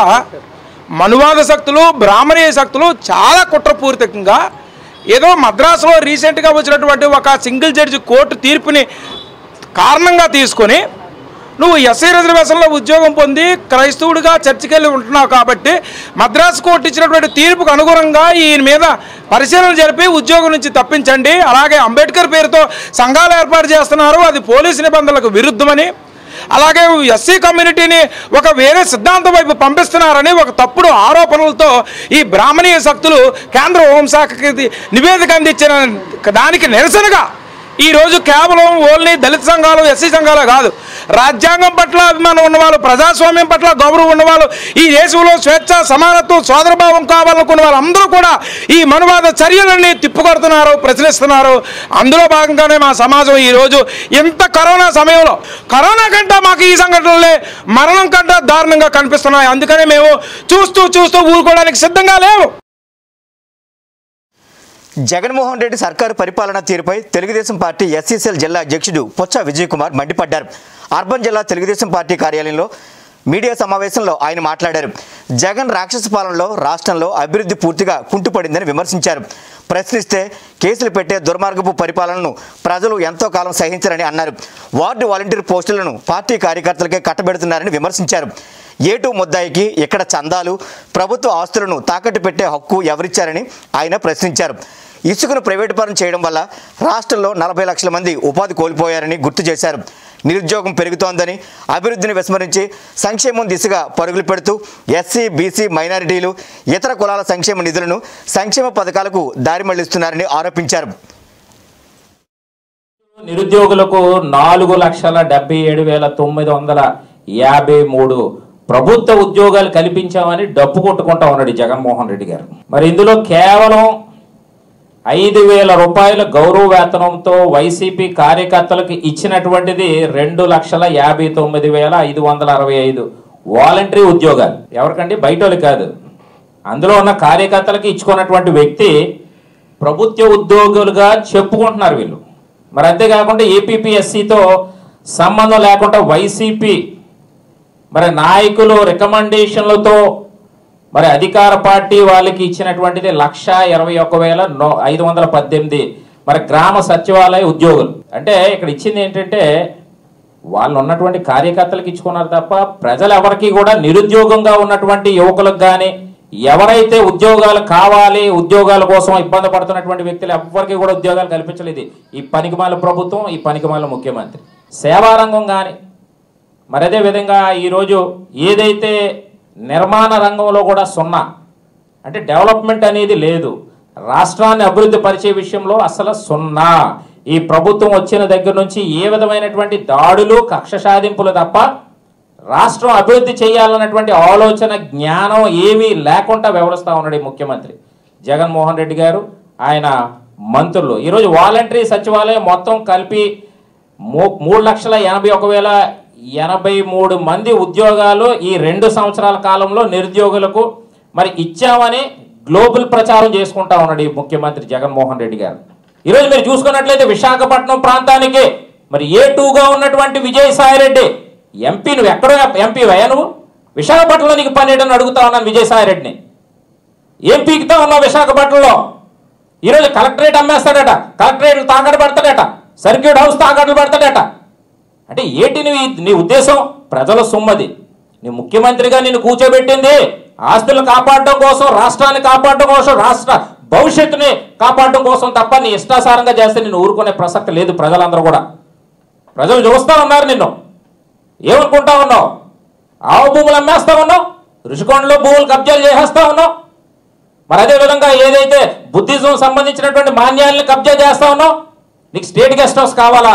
మనువాద శక్తులు బ్రాహ్మణీయ శక్తులు చాలా కుట్రపూరితంగా ఏదో మద్రాసులో రీసెంట్గా వచ్చినటువంటి ఒక సింగిల్ జడ్జి కోర్టు తీర్పుని కారణంగా తీసుకొని నువ్వు ఎస్సీ రిజర్వేషన్లో ఉద్యోగం పొంది క్రైస్తవుడిగా చర్చికి వెళ్ళి ఉంటున్నావు కాబట్టి మద్రాసు కోర్టు ఇచ్చినటువంటి తీర్పుకు అనుగుణంగా ఈయన మీద పరిశీలన జరిపి ఉద్యోగం నుంచి తప్పించండి అలాగే అంబేద్కర్ పేరుతో సంఘాలు ఏర్పాటు చేస్తున్నారు అది పోలీసు నిబంధనలకు విరుద్ధమని అలాగే ఎస్సీ కమ్యూనిటీని ఒక వేరే సిద్ధాంతం వైపు పంపిస్తున్నారని ఒక తప్పుడు ఆరోపణలతో ఈ బ్రాహ్మణీయ శక్తులు కేంద్ర హోంశాఖకి నివేదిక అందించిన దానికి నిరసనగా ఈరోజు కేవలం ఓన్లీ దళిత సంఘాలు ఎస్సీ సంఘాలు కాదు రాజ్యాంగం పట్ల అభిమానం ఉన్నవాళ్ళు ప్రజాస్వామ్యం పట్ల గౌరవం ఉన్నవాళ్ళు ఈ దేశంలో స్వేచ్ఛ సమానత్వం సోదరభావం కావాలనుకున్న వాళ్ళందరూ కూడా ఈ మనువాద చర్యలన్నీ తిప్పుకొడుతున్నారు ప్రశ్నిస్తున్నారు అందులో భాగంగానే మా సమాజం ఈరోజు ఇంత కరోనా సమయంలో కరోనా కంటే మాకు ఈ సంఘటనలే మరణం కంటే దారుణంగా కనిపిస్తున్నాయి అందుకనే మేము చూస్తూ చూస్తూ ఊరుకోవడానికి సిద్ధంగా లేవు జగన్మోహన్ రెడ్డి సర్కారు పరిపాలన తీరుపై తెలుగుదేశం పార్టీ ఎస్సీసీఎల్ జిల్లా అధ్యక్షుడు పొచ్చ విజయ్ కుమార్ మండిపడ్డారు అర్బన్ జిల్లా తెలుగుదేశం పార్టీ కార్యాలయంలో మీడియా సమావేశంలో ఆయన మాట్లాడారు జగన్ రాక్షస పాలనలో రాష్ట్రంలో అభివృద్ధి పూర్తిగా కుంటుపడిందని విమర్శించారు ప్రశ్నిస్తే కేసులు పెట్టే దుర్మార్గపు పరిపాలనను ప్రజలు ఎంతో కాలం సహించారని అన్నారు వార్డు వాలంటీర్ పోస్టులను పార్టీ కార్యకర్తలకే కట్టబెడుతున్నారని విమర్శించారు ఏటు ముద్దాయికి ఇక్కడ చందాలు ప్రభుత్వ ఆస్తులను తాకట్టు పెట్టే హక్కు ఎవరిచ్చారని ఆయన ప్రశ్నించారు ఇసుకను ప్రైవేటు పరం చేయడం వల్ల రాష్ట్రంలో నలభై లక్షల మంది ఉపాధి కోల్పోయారని గుర్తు చేశారు నిరుద్యోగం పెరుగుతోందని అభివృద్ధిని విస్మరించి సంక్షేమం దిశగా పరుగులు పెడుతూ ఎస్సీ బీసీ మైనారిటీలు ఇతర కులాల సంక్షేమ నిధులను సంక్షేమ పథకాలకు దారి మళ్లిస్తున్నారని ఆరోపించారు నిరుద్యోగులకు నాలుగు లక్షల డెబ్బై ఏడు వేల తొమ్మిది వందల యాభై మూడు ప్రభుత్వ ఉద్యోగాలు కల్పించామని డబ్బు కొట్టుకుంటా ఉన్నాడు ఈ జగన్మోహన్ రెడ్డి గారు మరి ఇందులో కేవలం ఐదు వేల రూపాయల గౌరవ వేతనంతో వైసీపీ కార్యకర్తలకు ఇచ్చినటువంటిది రెండు లక్షల యాభై తొమ్మిది వేల ఐదు వందల అరవై ఐదు వాలంటరీ ఉద్యోగాలు ఎవరికండి బయట వాళ్ళకి కాదు అందులో ఉన్న కార్యకర్తలకి ఇచ్చుకున్నటువంటి వ్యక్తి ప్రభుత్వ ఉద్యోగులుగా చెప్పుకుంటున్నారు వీళ్ళు మరి అంతేకాకుండా ఏపీపీఎస్సితో సంబంధం లేకుండా వైసీపీ మరి నాయకులు రికమెండేషన్లతో మరి అధికార పార్టీ వాళ్ళకి ఇచ్చినటువంటిది లక్ష ఇరవై ఒక్క వేల నో ఐదు వందల పద్దెనిమిది మరి గ్రామ సచివాలయ ఉద్యోగులు అంటే ఇక్కడ ఇచ్చింది ఏంటంటే వాళ్ళు ఉన్నటువంటి కార్యకర్తలకు ఇచ్చుకున్నారు తప్ప ప్రజలు ఎవరికి కూడా నిరుద్యోగంగా ఉన్నటువంటి యువకులకు కానీ ఎవరైతే ఉద్యోగాలు కావాలి ఉద్యోగాల కోసం ఇబ్బంది పడుతున్నటువంటి వ్యక్తులు ఎవరికి కూడా ఉద్యోగాలు కల్పించలేదు ఈ పనికిమాల ప్రభుత్వం ఈ పనికిమాల ముఖ్యమంత్రి సేవారంగం కానీ మరి అదే విధంగా ఈరోజు ఏదైతే నిర్మాణ రంగంలో కూడా సున్నా అంటే డెవలప్మెంట్ అనేది లేదు రాష్ట్రాన్ని అభివృద్ధి పరిచే విషయంలో అసలు సున్నా ఈ ప్రభుత్వం వచ్చిన దగ్గర నుంచి ఏ విధమైనటువంటి దాడులు కక్ష సాధింపులు తప్ప రాష్ట్రం అభివృద్ధి చేయాలన్నటువంటి ఆలోచన జ్ఞానం ఏమీ లేకుండా వ్యవహరిస్తూ ఉన్నాడు ఈ ముఖ్యమంత్రి జగన్మోహన్ రెడ్డి గారు ఆయన మంత్రులు ఈరోజు వాలంటరీ సచివాలయం మొత్తం కలిపి మూ- మూడు లక్షల ఎనభై ఒక వేల ఎనభై మూడు మంది ఉద్యోగాలు ఈ రెండు సంవత్సరాల కాలంలో నిరుద్యోగులకు మరి ఇచ్చామని గ్లోబల్ ప్రచారం చేసుకుంటా ఉన్నాడు ఈ ముఖ్యమంత్రి జగన్మోహన్ రెడ్డి గారు ఈరోజు మీరు చూసుకున్నట్లయితే విశాఖపట్నం ప్రాంతానికి మరి ఏ టూగా ఉన్నటువంటి విజయసాయి రెడ్డి ఎంపీ నువ్వు ఎక్కడో ఎంపీ వయ్యా నువ్వు విశాఖపట్నంలో నీకు పర్యటన అడుగుతా ఉన్నాను విజయసాయి రెడ్డిని ఏం పీకుతా ఉన్నావు విశాఖపట్నంలో ఈరోజు కలెక్టరేట్ అమ్మేస్తాడట కలెక్టరేట్ తాకట్టు పెడతాడట సర్క్యూట్ హౌస్ తాకట్లు పెడతాడట అంటే ఏంటి నీ నీ ఉద్దేశం ప్రజల సొమ్మది నీ ముఖ్యమంత్రిగా నిన్ను కూర్చోబెట్టింది ఆస్తులు కాపాడడం కోసం రాష్ట్రాన్ని కాపాడడం కోసం రాష్ట్ర భవిష్యత్తుని కాపాడడం కోసం తప్ప నీ ఇష్టాసారంగా చేస్తే నిన్ను ఊరుకునే ప్రసక్తి లేదు ప్రజలందరూ కూడా ప్రజలు చూస్తా ఉన్నారు నిన్ను ఏమనుకుంటా ఉన్నావు ఆవు భూములు అమ్మేస్తా ఉన్నావు ఋషికొండలో భూములు కబ్జాలు చేసేస్తా ఉన్నావు మరి అదే విధంగా ఏదైతే బుద్ధిజం సంబంధించినటువంటి మాన్యాలను కబ్జా చేస్తా ఉన్నావు నీకు స్టేట్ గెస్ట్ హౌస్ కావాలా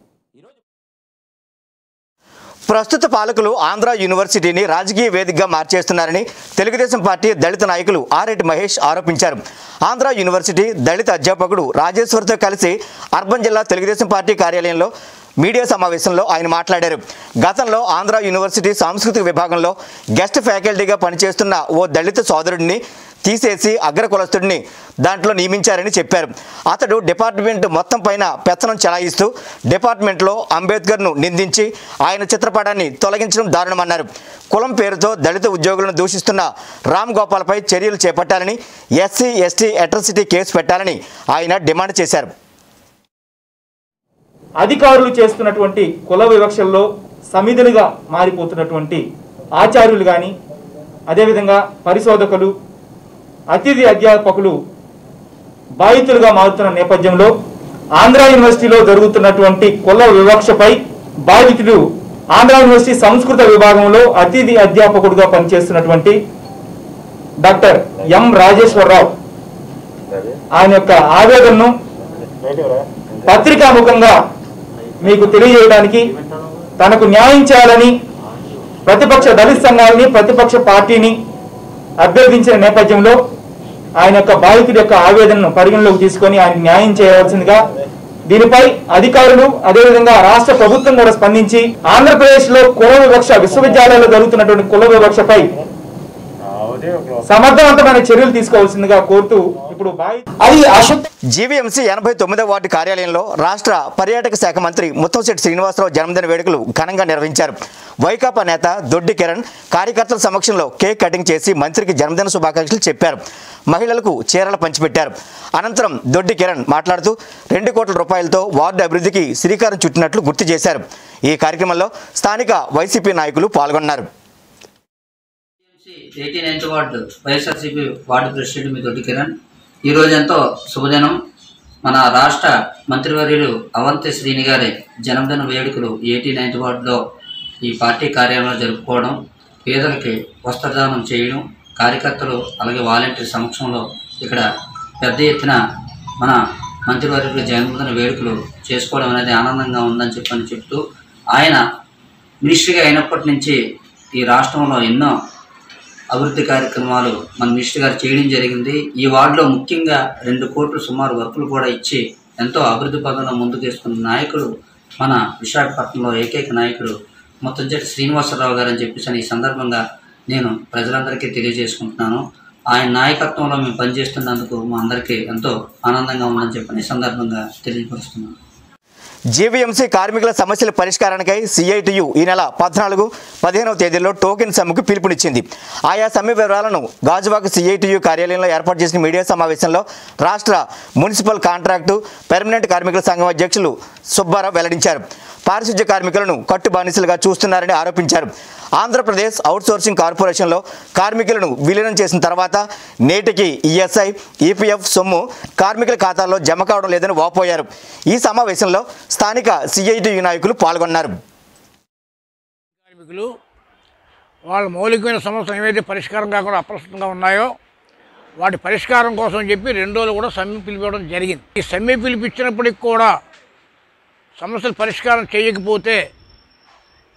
ప్రస్తుత పాలకులు ఆంధ్ర యూనివర్సిటీని రాజకీయ వేదికగా మార్చేస్తున్నారని తెలుగుదేశం పార్టీ దళిత నాయకులు ఆరెడ్డి మహేష్ ఆరోపించారు ఆంధ్ర యూనివర్సిటీ దళిత అధ్యాపకుడు రాజేశ్వర్తో కలిసి అర్బన్ జిల్లా తెలుగుదేశం పార్టీ కార్యాలయంలో మీడియా సమావేశంలో ఆయన మాట్లాడారు గతంలో ఆంధ్ర యూనివర్సిటీ సాంస్కృతిక విభాగంలో గెస్ట్ ఫ్యాకల్టీగా పనిచేస్తున్న ఓ దళిత సోదరుడిని తీసేసి అగ్రకులస్తుడిని దాంట్లో నియమించారని చెప్పారు అతడు డిపార్ట్మెంట్ మొత్తం పైన పెత్తనం చెలాయిస్తూ డిపార్ట్మెంట్లో అంబేద్కర్ను నిందించి ఆయన చిత్రపటాన్ని తొలగించడం దారుణమన్నారు కులం పేరుతో దళిత ఉద్యోగులను దూషిస్తున్న రామ్ గోపాల్పై చర్యలు చేపట్టాలని ఎస్సీ ఎస్టీ అట్రసిటీ కేసు పెట్టాలని ఆయన డిమాండ్ చేశారు అధికారులు చేస్తున్నటువంటి కుల వివక్షల్లో సమిధులుగా మారిపోతున్నటువంటి ఆచార్యులు కానీ అదేవిధంగా పరిశోధకులు అతిథి అధ్యాపకులు బాధితులుగా మారుతున్న నేపథ్యంలో ఆంధ్ర యూనివర్సిటీలో జరుగుతున్నటువంటి కుల వివక్షపై బాధితులు ఆంధ్ర యూనివర్సిటీ సంస్కృత విభాగంలో అతిథి అధ్యాపకుడుగా పనిచేస్తున్నటువంటి డాక్టర్ ఎం రాజేశ్వరరావు ఆయన యొక్క ఆవేదనను పత్రికాముఖంగా మీకు తెలియజేయడానికి తనకు న్యాయం చేయాలని ప్రతిపక్ష దళిత సంఘాలని ప్రతిపక్ష పార్టీని అభ్యర్థించిన నేపథ్యంలో ఆయన యొక్క బాధితుడి యొక్క ఆవేదనను పరిగణలోకి తీసుకొని ఆయన న్యాయం చేయవలసిందిగా దీనిపై అధికారులు అదేవిధంగా రాష్ట్ర ప్రభుత్వం కూడా స్పందించి ఆంధ్రప్రదేశ్ లో కుల వివక్ష విశ్వవిద్యాలయాల్లో జరుగుతున్నటువంటి కుల వివక్షపై సమర్థవంతమైన చర్యలు తీసుకోవాల్సిందిగా కోరుతూ ఇప్పుడు బాధి అది అశుద్ధ జీవీఎంసీ ఎనభై తొమ్మిదో వార్డు కార్యాలయంలో రాష్ట్ర పర్యాటక శాఖ మంత్రి ముత్తంశెట్టి శ్రీనివాసరావు జన్మదిన వేడుకలు ఘనంగా నిర్వహించారు వైకాపా నేత దొడ్డి కిరణ్ కార్యకర్తల సమక్షంలో కేక్ కటింగ్ చేసి మంత్రికి జన్మదిన శుభాకాంక్షలు చెప్పారు మహిళలకు చీరలు పంచిపెట్టారు అనంతరం దొడ్డి కిరణ్ మాట్లాడుతూ రెండు కోట్ల రూపాయలతో వార్డు అభివృద్ధికి శ్రీకారం చుట్టినట్లు గుర్తు చేశారు ఈ కార్యక్రమంలో స్థానిక వైసీపీ నాయకులు పాల్గొన్నారు eighty ninth ward YSRCP ward president మీ దొడ్డి కిరణ్ ఈరోజు ఎంతో శుభదినం మన రాష్ట్ర మంత్రివర్యులు అవంతి శ్రీని గారి జన్మదిన వేడుకలు ఎయిటీ నైన్త్ వార్డులో ఈ పార్టీ కార్యాలయంలో జరుపుకోవడం పేదలకి వస్త్రదానం చేయడం కార్యకర్తలు అలాగే వాలంటీర్ సమక్షంలో ఇక్కడ పెద్ద ఎత్తున మన మంత్రివర్యుల జన్మదిన వేడుకలు చేసుకోవడం అనేది ఆనందంగా ఉందని చెప్పని చెప్తూ ఆయన మినిస్ట్రీగా అయినప్పటి నుంచి ఈ రాష్ట్రంలో ఎన్నో అభివృద్ధి కార్యక్రమాలు మన మినిస్టర్ గారు చేయడం జరిగింది ఈ వార్డులో ముఖ్యంగా రెండు కోట్లు సుమారు వర్కులు కూడా ఇచ్చి ఎంతో అభివృద్ధి పదంలో ముందుకు తీసుకున్న నాయకుడు మన విశాఖపట్నంలో ఏకైక నాయకుడు ముత్తంచెట్టి శ్రీనివాసరావు గారు అని చెప్పేసి ఈ సందర్భంగా నేను ప్రజలందరికీ తెలియజేసుకుంటున్నాను ఆయన నాయకత్వంలో మేము పనిచేస్తున్నందుకు మా అందరికీ ఎంతో ఆనందంగా ఉందని చెప్పని ఈ సందర్భంగా తెలియపరుస్తున్నాను జీవీఎంసీ కార్మికుల సమస్యల పరిష్కారానికై సిఐటియు ఈ నెల పద్నాలుగు పదిహేనవ తేదీలో టోకెన్ సమ్మెకు పిలుపునిచ్చింది ఆయా సమ్మె వివరాలను గాజువాక సిఐటియు కార్యాలయంలో ఏర్పాటు చేసిన మీడియా సమావేశంలో రాష్ట్ర మున్సిపల్ కాంట్రాక్టు పెర్మనెంట్ కార్మికుల సంఘం అధ్యక్షులు సుబ్బారావు వెల్లడించారు పారిశుధ్య కార్మికులను కట్టు బానిసలుగా చూస్తున్నారని ఆరోపించారు ఆంధ్రప్రదేశ్ అవుట్సోర్సింగ్ కార్పొరేషన్లో కార్మికులను విలీనం చేసిన తర్వాత నేటికి ఈఎస్ఐ ఈపీఎఫ్ సొమ్ము కార్మికుల ఖాతాల్లో జమ కావడం లేదని వాపోయారు ఈ సమావేశంలో స్థానిక సిఐటియు నాయకులు పాల్గొన్నారు కార్మికులు వాళ్ళ మౌలికమైన సమస్యలు ఏవైతే పరిష్కారం కాకుండా అప్రస్తుతంగా ఉన్నాయో వాటి పరిష్కారం కోసం చెప్పి రెండు రోజులు కూడా సమ్మె పిలిపించడం జరిగింది ఈ సమ్మె పిలిపించినప్పటికి కూడా సమస్యలు పరిష్కారం చేయకపోతే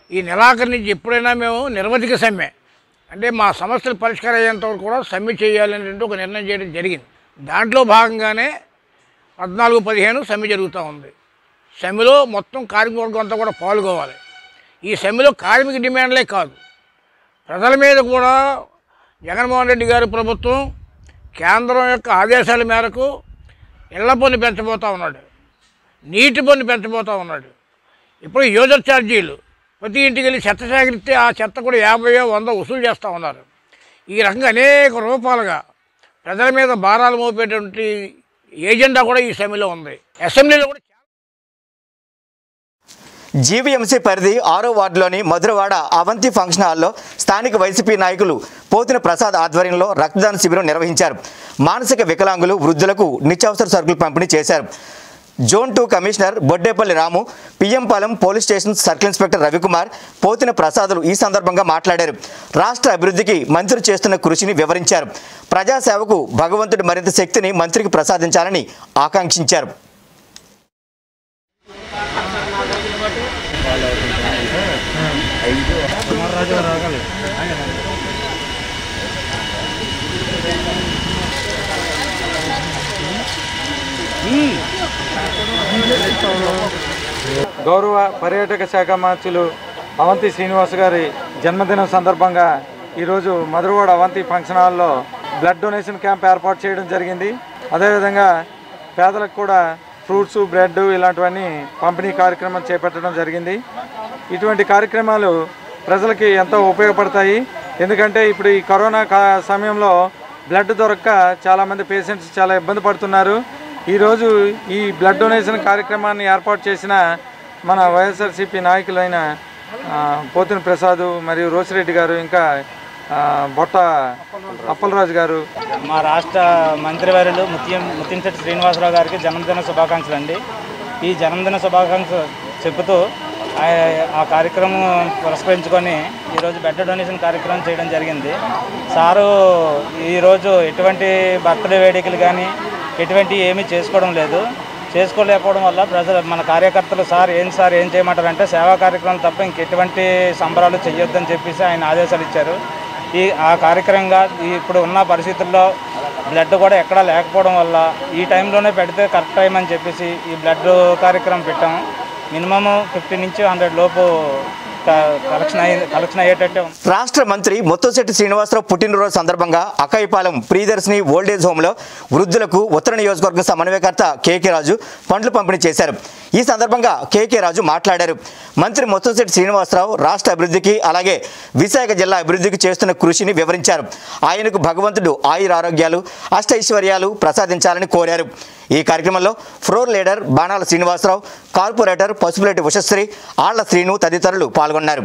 ఈ నెలాఖరు నుంచి ఎప్పుడైనా మేము నిర్వధిక సమ్మె అంటే మా సమస్యలు పరిష్కారం అయ్యేంత వరకు కూడా సమ్మె చేయాలనేటువంటి ఒక నిర్ణయం చేయడం జరిగింది దాంట్లో భాగంగానే పద్నాలుగు పదిహేను సమ్మె జరుగుతూ ఉంది సమ్మెలో మొత్తం కార్మిక వర్గం అంతా కూడా పాల్గొవాలి ఈ సమ్మెలో కార్మిక డిమాండ్లే కాదు ప్రజల మీద కూడా జగన్మోహన్ రెడ్డి గారి ప్రభుత్వం కేంద్రం యొక్క ఆదేశాల మేరకు ఇళ్ల పన్ను పెంచబోతా ఉన్నాడు నీటి పన్ను పెంచబోతా ఉన్నాడు ఇప్పుడు యూజర్ ఛార్జీలు ప్రతి ఇంటికి వెళ్ళి చెత్త సేకరిస్తే ఆ చెత్త కూడా యాభైయో వంద వసూలు చేస్తూ ఉన్నారు ఈ రకంగా అనేక రూపాలుగా ప్రజల మీద భారాలు మోపేటువంటి ఏజెండా కూడా ఈ సమ్మెలో ఉంది అసెంబ్లీలో కూడా జీవీఎంసీ పరిధి ఆరో వార్డులోని మధురవాడ అవంతి ఫంక్షన్ హాల్లో స్థానిక వైసీపీ నాయకులు పోతిన ప్రసాద్ ఆధ్వర్యంలో రక్తదాన శిబిరం నిర్వహించారు మానసిక వికలాంగులు వృద్ధులకు నిత్యావసర సరుకులు పంపిణీ చేశారు zone two commissioner Boddepalli Ramu PM Palem police station circle inspector Ravikumar Pothina ప్రసాదులు ఈ సందర్భంగా మాట్లాడారు రాష్ట్ర అభివృద్ధికి మంత్రి చేస్తున్న కృషిని వివరించారు ప్రజాసేవకు భగవంతుడి మరింత శక్తిని మంత్రికి ప్రసాదించాలని ఆకాంక్షించారు గౌరవ పర్యాటక శాఖ మంత్రులు అవంతి శ్రీనివాస్ గారి జన్మదినం సందర్భంగా ఈరోజు మధురవాడ అవంతి ఫంక్షన్ హాల్లో బ్లడ్ డొనేషన్ క్యాంప్ ఏర్పాటు చేయడం జరిగింది అదేవిధంగా పేదలకు కూడా ఫ్రూట్స్ బ్రెడ్ ఇలాంటివన్నీ పంపిణీ కార్యక్రమం చేపట్టడం జరిగింది ఇటువంటి కార్యక్రమాలు ప్రజలకి ఎంతో ఉపయోగపడతాయి ఎందుకంటే ఇప్పుడు ఈ కరోనా కా- సమయంలో బ్లడ్ దొరక్క చాలామంది పేషెంట్స్ చాలా ఇబ్బంది పడుతున్నారు ఈరోజు ఈ బ్లడ్ డొనేషన్ కార్యక్రమాన్ని ఏర్పాటు చేసిన మన వైఎస్ఆర్సీపీ నాయకులైన ఆ, పోతిన ప్రసాద్ మరియు రోసిరెడ్డి గారు ఇంకా ఆ, బొట్ట అప్పలరాజు గారు మా రాష్ట్ర మంత్రివర్యులు ముత్యం ముత్యంశెట్టి శ్రీనివాసరావు గారికి జన్మదిన శుభాకాంక్షలు అండి ఈ జన్మదిన శుభాకాంక్షలు చెబుతూ ఆ- ఆ కార్యక్రమం పురస్కరించుకొని ఈరోజు బెడ్ డొనేషన్ కార్యక్రమం చేయడం జరిగింది సారు ఈరోజు ఎటువంటి బర్త్డే వేడుకలు కానీ ఎటువంటి ఏమీ చేసుకోవడం లేదు చేసుకోలేకపోవడం వల్ల ప్రజలు మన కార్యకర్తలు సార్ ఏం సార్ ఏం చేయమంటారంటే సేవా కార్యక్రమాలు తప్ప ఇంకెటువంటి సంబరాలు చేయొద్దని చెప్పేసి ఆయన ఆదేశాలు ఇచ్చారు ఈ ఆ కార్యక్రమంగా ఈ ఇప్పుడు ఉన్న పరిస్థితుల్లో బ్లడ్ కూడా ఎక్కడా లేకపోవడం వల్ల ఈ టైంలోనే పెడితే కరెక్ట్ టైం అని చెప్పేసి ఈ బ్లడ్ కార్యక్రమం పెట్టాము మినిమమ్ ఫిఫ్టీ నుంచి హండ్రెడ్ లోపు క- కలెక్షన్ అయ్యి కలెక్షన్ అయ్యేటట్టే ఉంది రాష్ట్ర మంత్రి ముత్తంశెట్టి శ్రీనివాసరావు పుట్టినరోజు సందర్భంగా అకాయిపాలెం ప్రియదర్శిని ఓల్డేజ్ హోంలో వృద్ధులకు ఉత్తర నియోజకవర్గ సమన్వయకర్త కేకే రాజు పండ్లు పంపిణీ చేశారు ఈ సందర్భంగా కేకే రాజు మాట్లాడారు మంత్రి ముత్తంశెట్టి శ్రీనివాసరావు రాష్ట్ర అభివృద్ధికి అలాగే విశాఖ జిల్లా అభివృద్ధికి చేస్తున్న కృషిని వివరించారు ఆయనకు భగవంతుడు ఆయురారోగ్యాలు అష్టైశ్వర్యాలు ప్రసాదించాలని కోరారు ఈ కార్యక్రమంలో floor leader Banala Srinivasarao corporator Pasupuleti Ushasri Alla Srinu తదితరులు పాల్గొన్నారు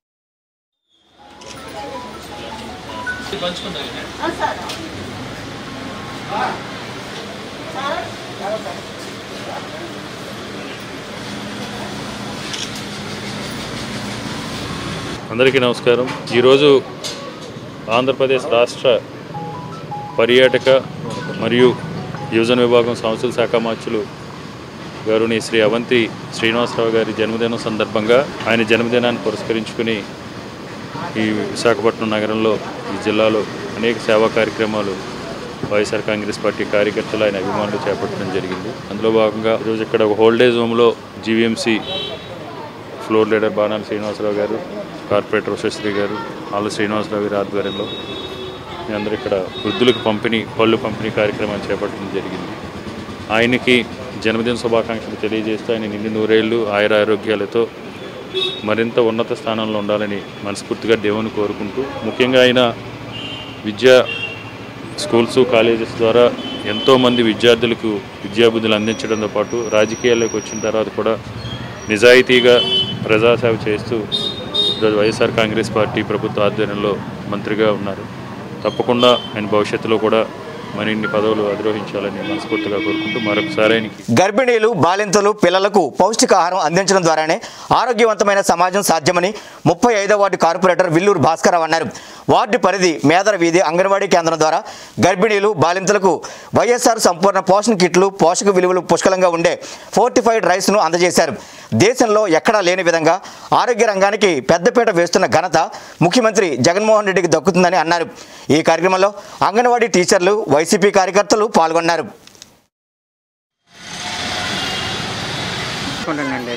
అందరికీ నమస్కారం ఈరోజు ఆంధ్రప్రదేశ్ రాష్ట్ర పర్యాటక మరియు యువజన విభాగం సంస్థల శాఖ మార్చులు గౌరవనీయ శ్రీ అవంతి శ్రీనివాసరావు గారి జన్మదినం సందర్భంగా ఆయన జన్మదినాన్ని పురస్కరించుకుని ఈ విశాఖపట్నం నగరంలో ఈ జిల్లాలో అనేక సేవా కార్యక్రమాలు వైఎస్ఆర్ కాంగ్రెస్ పార్టీ కార్యకర్తలు ఆయన అభిమానులు చేపట్టడం జరిగింది అందులో భాగంగా ఈరోజు ఇక్కడ ఒక హోల్డేజ్ హోమ్లో GVMC floor leader Banala Srinivasarao గారు కార్పొరేటర్ ఉషశ్రీ గారు ఆళ్ళ శ్రీనివాసరావు గారి ఆధ్వర్యంలో మీ అందరూ ఇక్కడ వృద్ధులకు పంపిణీ పళ్ళు పంపిణీ కార్యక్రమాన్ని చేపట్టడం జరిగింది ఆయనకి జన్మదిన శుభాకాంక్షలు తెలియజేస్తూ ఆయన నిండి నూరేళ్ళు ఆయుర ఆరోగ్యాలతో మరింత ఉన్నత స్థానంలో ఉండాలని మనస్ఫూర్తిగా దేవుని కోరుకుంటూ ముఖ్యంగా ఆయన విద్యా స్కూల్స్ కాలేజెస్ ద్వారా ఎంతోమంది విద్యార్థులకు విద్యాబుద్ధులు అందించడంతో పాటు రాజకీయాల్లోకి వచ్చిన తర్వాత కూడా నిజాయితీగా ప్రజాసేవ చేస్తూ ఈరోజు వైఎస్ఆర్ కాంగ్రెస్ పార్టీ ప్రభుత్వ ఆధ్వర్యంలో మంత్రిగా ఉన్నారు తప్పకుండా ఆయన భవిష్యత్తులో కూడా మరిన్ని పదవులు అధిరోహించాలని మనస్ఫూర్తిగా కోరుకుంటూ మరొకసారి ఆయనకి గర్భిణీలు బాలింతలు పిల్లలకు పౌష్టికాహారం అందించడం ద్వారానే ఆరోగ్యవంతమైన సమాజం సాధ్యమని ముప్పై ఐదో వార్డు కార్పొరేటర్ విల్లూరు భాస్కరరావు అన్నారు వార్డు పరిధి మేదర వీధి అంగన్వాడీ కేంద్రం ద్వారా గర్భిణీలు బాలింతలకు వైఎస్ఆర్ సంపూర్ణ పోషణ కిట్లు పోషక విలువలు పుష్కలంగా ఉండే ఫోర్టిఫైడ్ రైస్ను అందజేశారు దేశంలో ఎక్కడా లేని విధంగా ఆరోగ్య రంగానికి పెద్దపీట వేస్తున్న ఘనత ముఖ్యమంత్రి జగన్మోహన్ రెడ్డికి దక్కుతుందని అన్నారు ఈ కార్యక్రమంలో అంగన్వాడీ టీచర్లు వైసీపీ కార్యకర్తలు పాల్గొన్నారు ఉండండి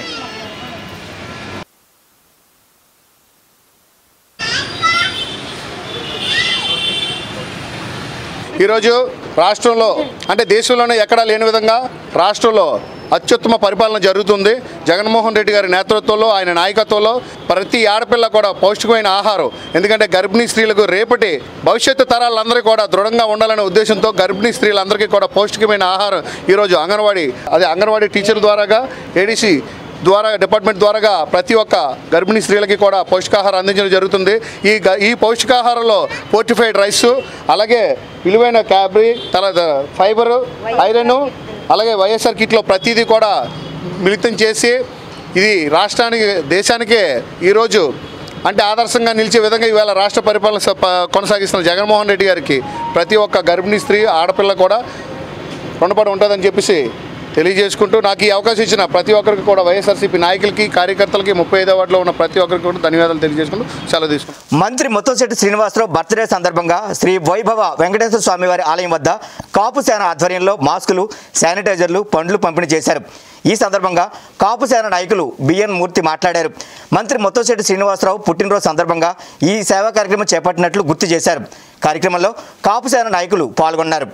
ఈరోజు రాష్ట్రంలో అంటే దేశంలోనే ఎక్కడా లేని విధంగా రాష్ట్రంలో అత్యుత్తమ పరిపాలన జరుగుతుంది జగన్మోహన్ రెడ్డి గారి నేతృత్వంలో ఆయన నాయకత్వంలో ప్రతి ఆడపిల్ల కూడా పౌష్టికమైన ఆహారం ఎందుకంటే గర్భిణీ స్త్రీలకు రేపటి భవిష్యత్తు తరాలందరికీ కూడా దృఢంగా ఉండాలనే ఉద్దేశంతో గర్భిణీ స్త్రీలందరికీ కూడా పౌష్టికమైన ఆహారం ఈరోజు అంగన్వాడీ అదే అంగన్వాడీ టీచర్ ద్వారాగా ఏడీసీ ద్వారా డిపార్ట్మెంట్ ద్వారాగా ప్రతి ఒక్క గర్భిణీ స్త్రీలకి కూడా పౌష్టికాహారం అందించడం జరుగుతుంది ఈ గ- ఈ పౌష్టికాహారంలో ఫోర్టిఫైడ్ రైస్ అలాగే విలువైన క్యాబరీ తర్వాత ఫైబరు ఐరన్ అలాగే వైఎస్ఆర్ కిట్లో ప్రతిదీ కూడా మిళితం చేసి ఇది రాష్ట్రానికి దేశానికే ఈరోజు అంటే ఆదర్శంగా నిలిచే విధంగా ఈవేళ రాష్ట్ర పరిపాలన స- ప- కొనసాగిస్తున్న జగన్మోహన్ రెడ్డి గారికి ప్రతి ఒక్క గర్భిణీ స్త్రీ ఆడపిల్ల కూడా రుణపడి ఉంటుందని చెప్పేసి తెలియజేసుకుంటూ నాకు ఈ అవకాశం ఇచ్చిన ప్రతి ఒక్కరికి కూడా వైఎస్ఆర్సీపీ నాయకులకి కార్యకర్తలకి ముప్పై ఐదో వార్డులో ఉన్న ప్రతి ఒక్కరికి కూడా ధన్యవాదాలు తెలియజేసుకుంటూ సెలవు తీసుకుంటాను మంత్రి ముత్తంశెట్టి శ్రీనివాసరావు బర్త్డే సందర్భంగా శ్రీ వైభవ వెంకటేశ్వర స్వామి వారి ఆలయం వద్ద కాపు సేన ఆధ్వర్యంలో మాస్కులు శానిటైజర్లు పండ్లు పంపిణీ చేశారు ఈ సందర్భంగా కాపు సేన నాయకులు బిఎన్ మూర్తి మాట్లాడారు మంత్రి ముత్తంశెట్టి శ్రీనివాసరావు పుట్టినరోజు సందర్భంగా ఈ సేవా కార్యక్రమం చేపట్టినట్లు గుర్తు చేశారు కార్యక్రమంలో కాపు సేన నాయకులు పాల్గొన్నారు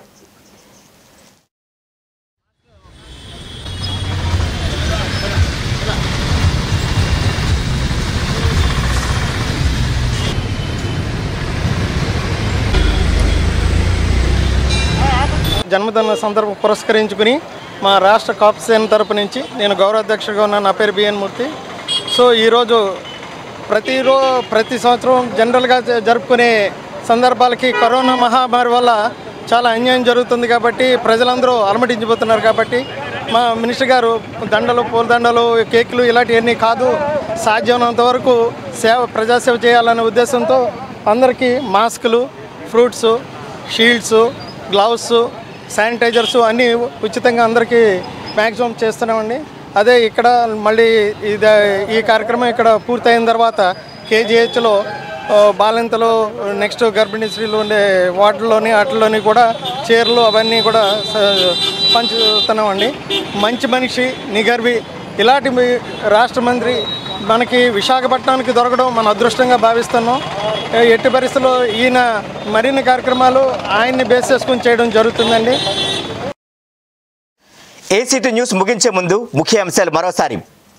జన్మదిన సందర్భం పురస్కరించుకుని మా రాష్ట్ర కాపు సేన తరపు నుంచి నేను గౌరవ అధ్యక్షుడిగా ఉన్న నా పేరు బిఎన్ మూర్తి సో ఈరోజు ప్రతిరో ప్రతి సంవత్సరం జనరల్గా జ- జరుపుకునే సందర్భాలకి కరోనా మహామారి వల్ల చాలా అన్యాయం జరుగుతుంది కాబట్టి ప్రజలందరూ అలమటించిపోతున్నారు కాబట్టి మా మినిస్టర్ గారు దండలు పూలదండలు కేకులు ఇలాంటివన్నీ కాదు సాధ్యమైనంత వరకు సేవ ప్రజాసేవ చేయాలనే ఉద్దేశంతో అందరికీ మాస్కులు ఫ్రూట్స్ షీల్డ్స్ గ్లౌస్ శానిటైజర్స్ అన్నీ ఉచితంగా అందరికీ మ్యాక్సిమం చేస్తున్నామండి అదే ఇక్కడ మళ్ళీ ఇది ఈ కార్యక్రమం ఇక్కడ పూర్తయిన తర్వాత కేజీహెచ్లో బాలింతలు నెక్స్ట్ గర్భిణీ స్త్రీలు ఉండే వార్డుల్లోని వాటిల్లోని కూడా చీరలు అవన్నీ కూడా స- పంచుతున్నామండి మంచి మనిషి నిగర్వి ఇలాంటి మీ రాష్ట్ర మంత్రి మనకి విశాఖపట్నానికి దొరకడం మన అదృష్టంగా భావిస్తున్నాం ఏ- ఎట్టి పరిస్థితుల్లో ఈయన మరిన్ని కార్యక్రమాలు ఆయన్ని బేస్ చేసుకుని చేయడం జరుగుతుందండి ఏసీటీ న్యూస్ ముగించే ముందు ముఖ్య అంశాలు మరోసారి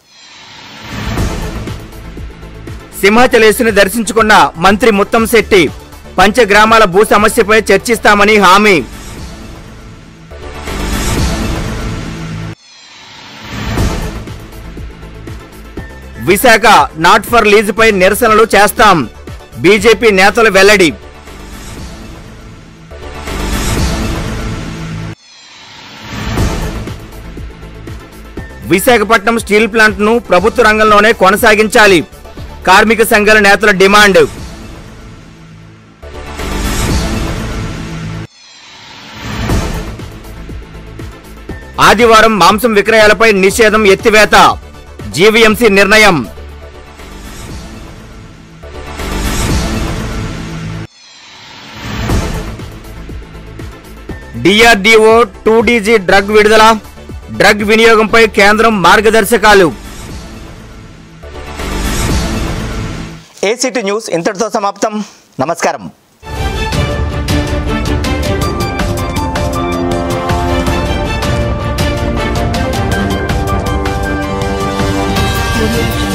సింహాచలేసుని దర్శించుకున్న మంత్రి ముత్తంశెట్టి పంచగ్రామాల భూ సమస్యపై చర్చిస్తామని హామీ విశాఖ నాట్ ఫర్ లీజుపై నిరసనలు చేస్తాం బీజేపీ నేతలు వెల్లడి విశాఖపట్నం స్టీల్ ప్లాంట్ను ప్రభుత్వ రంగంలోనే కొనసాగించాలి కార్మిక సంఘాల నేతల డిమాండ్ ఆదివారం మాంసం విక్రయాలపై నిషేధం ఎత్తివేత జీవీఎంసీ నిర్ణయం డిఆర్డీఓ టూ డీజీ డ్రగ్ విడుదల డ్రగ్ వినియోగంపై కేంద్రం మార్గదర్శకాలు ఏసీటీ న్యూస్ ఇంతటితో సమాప్తం నమస్కారం Audio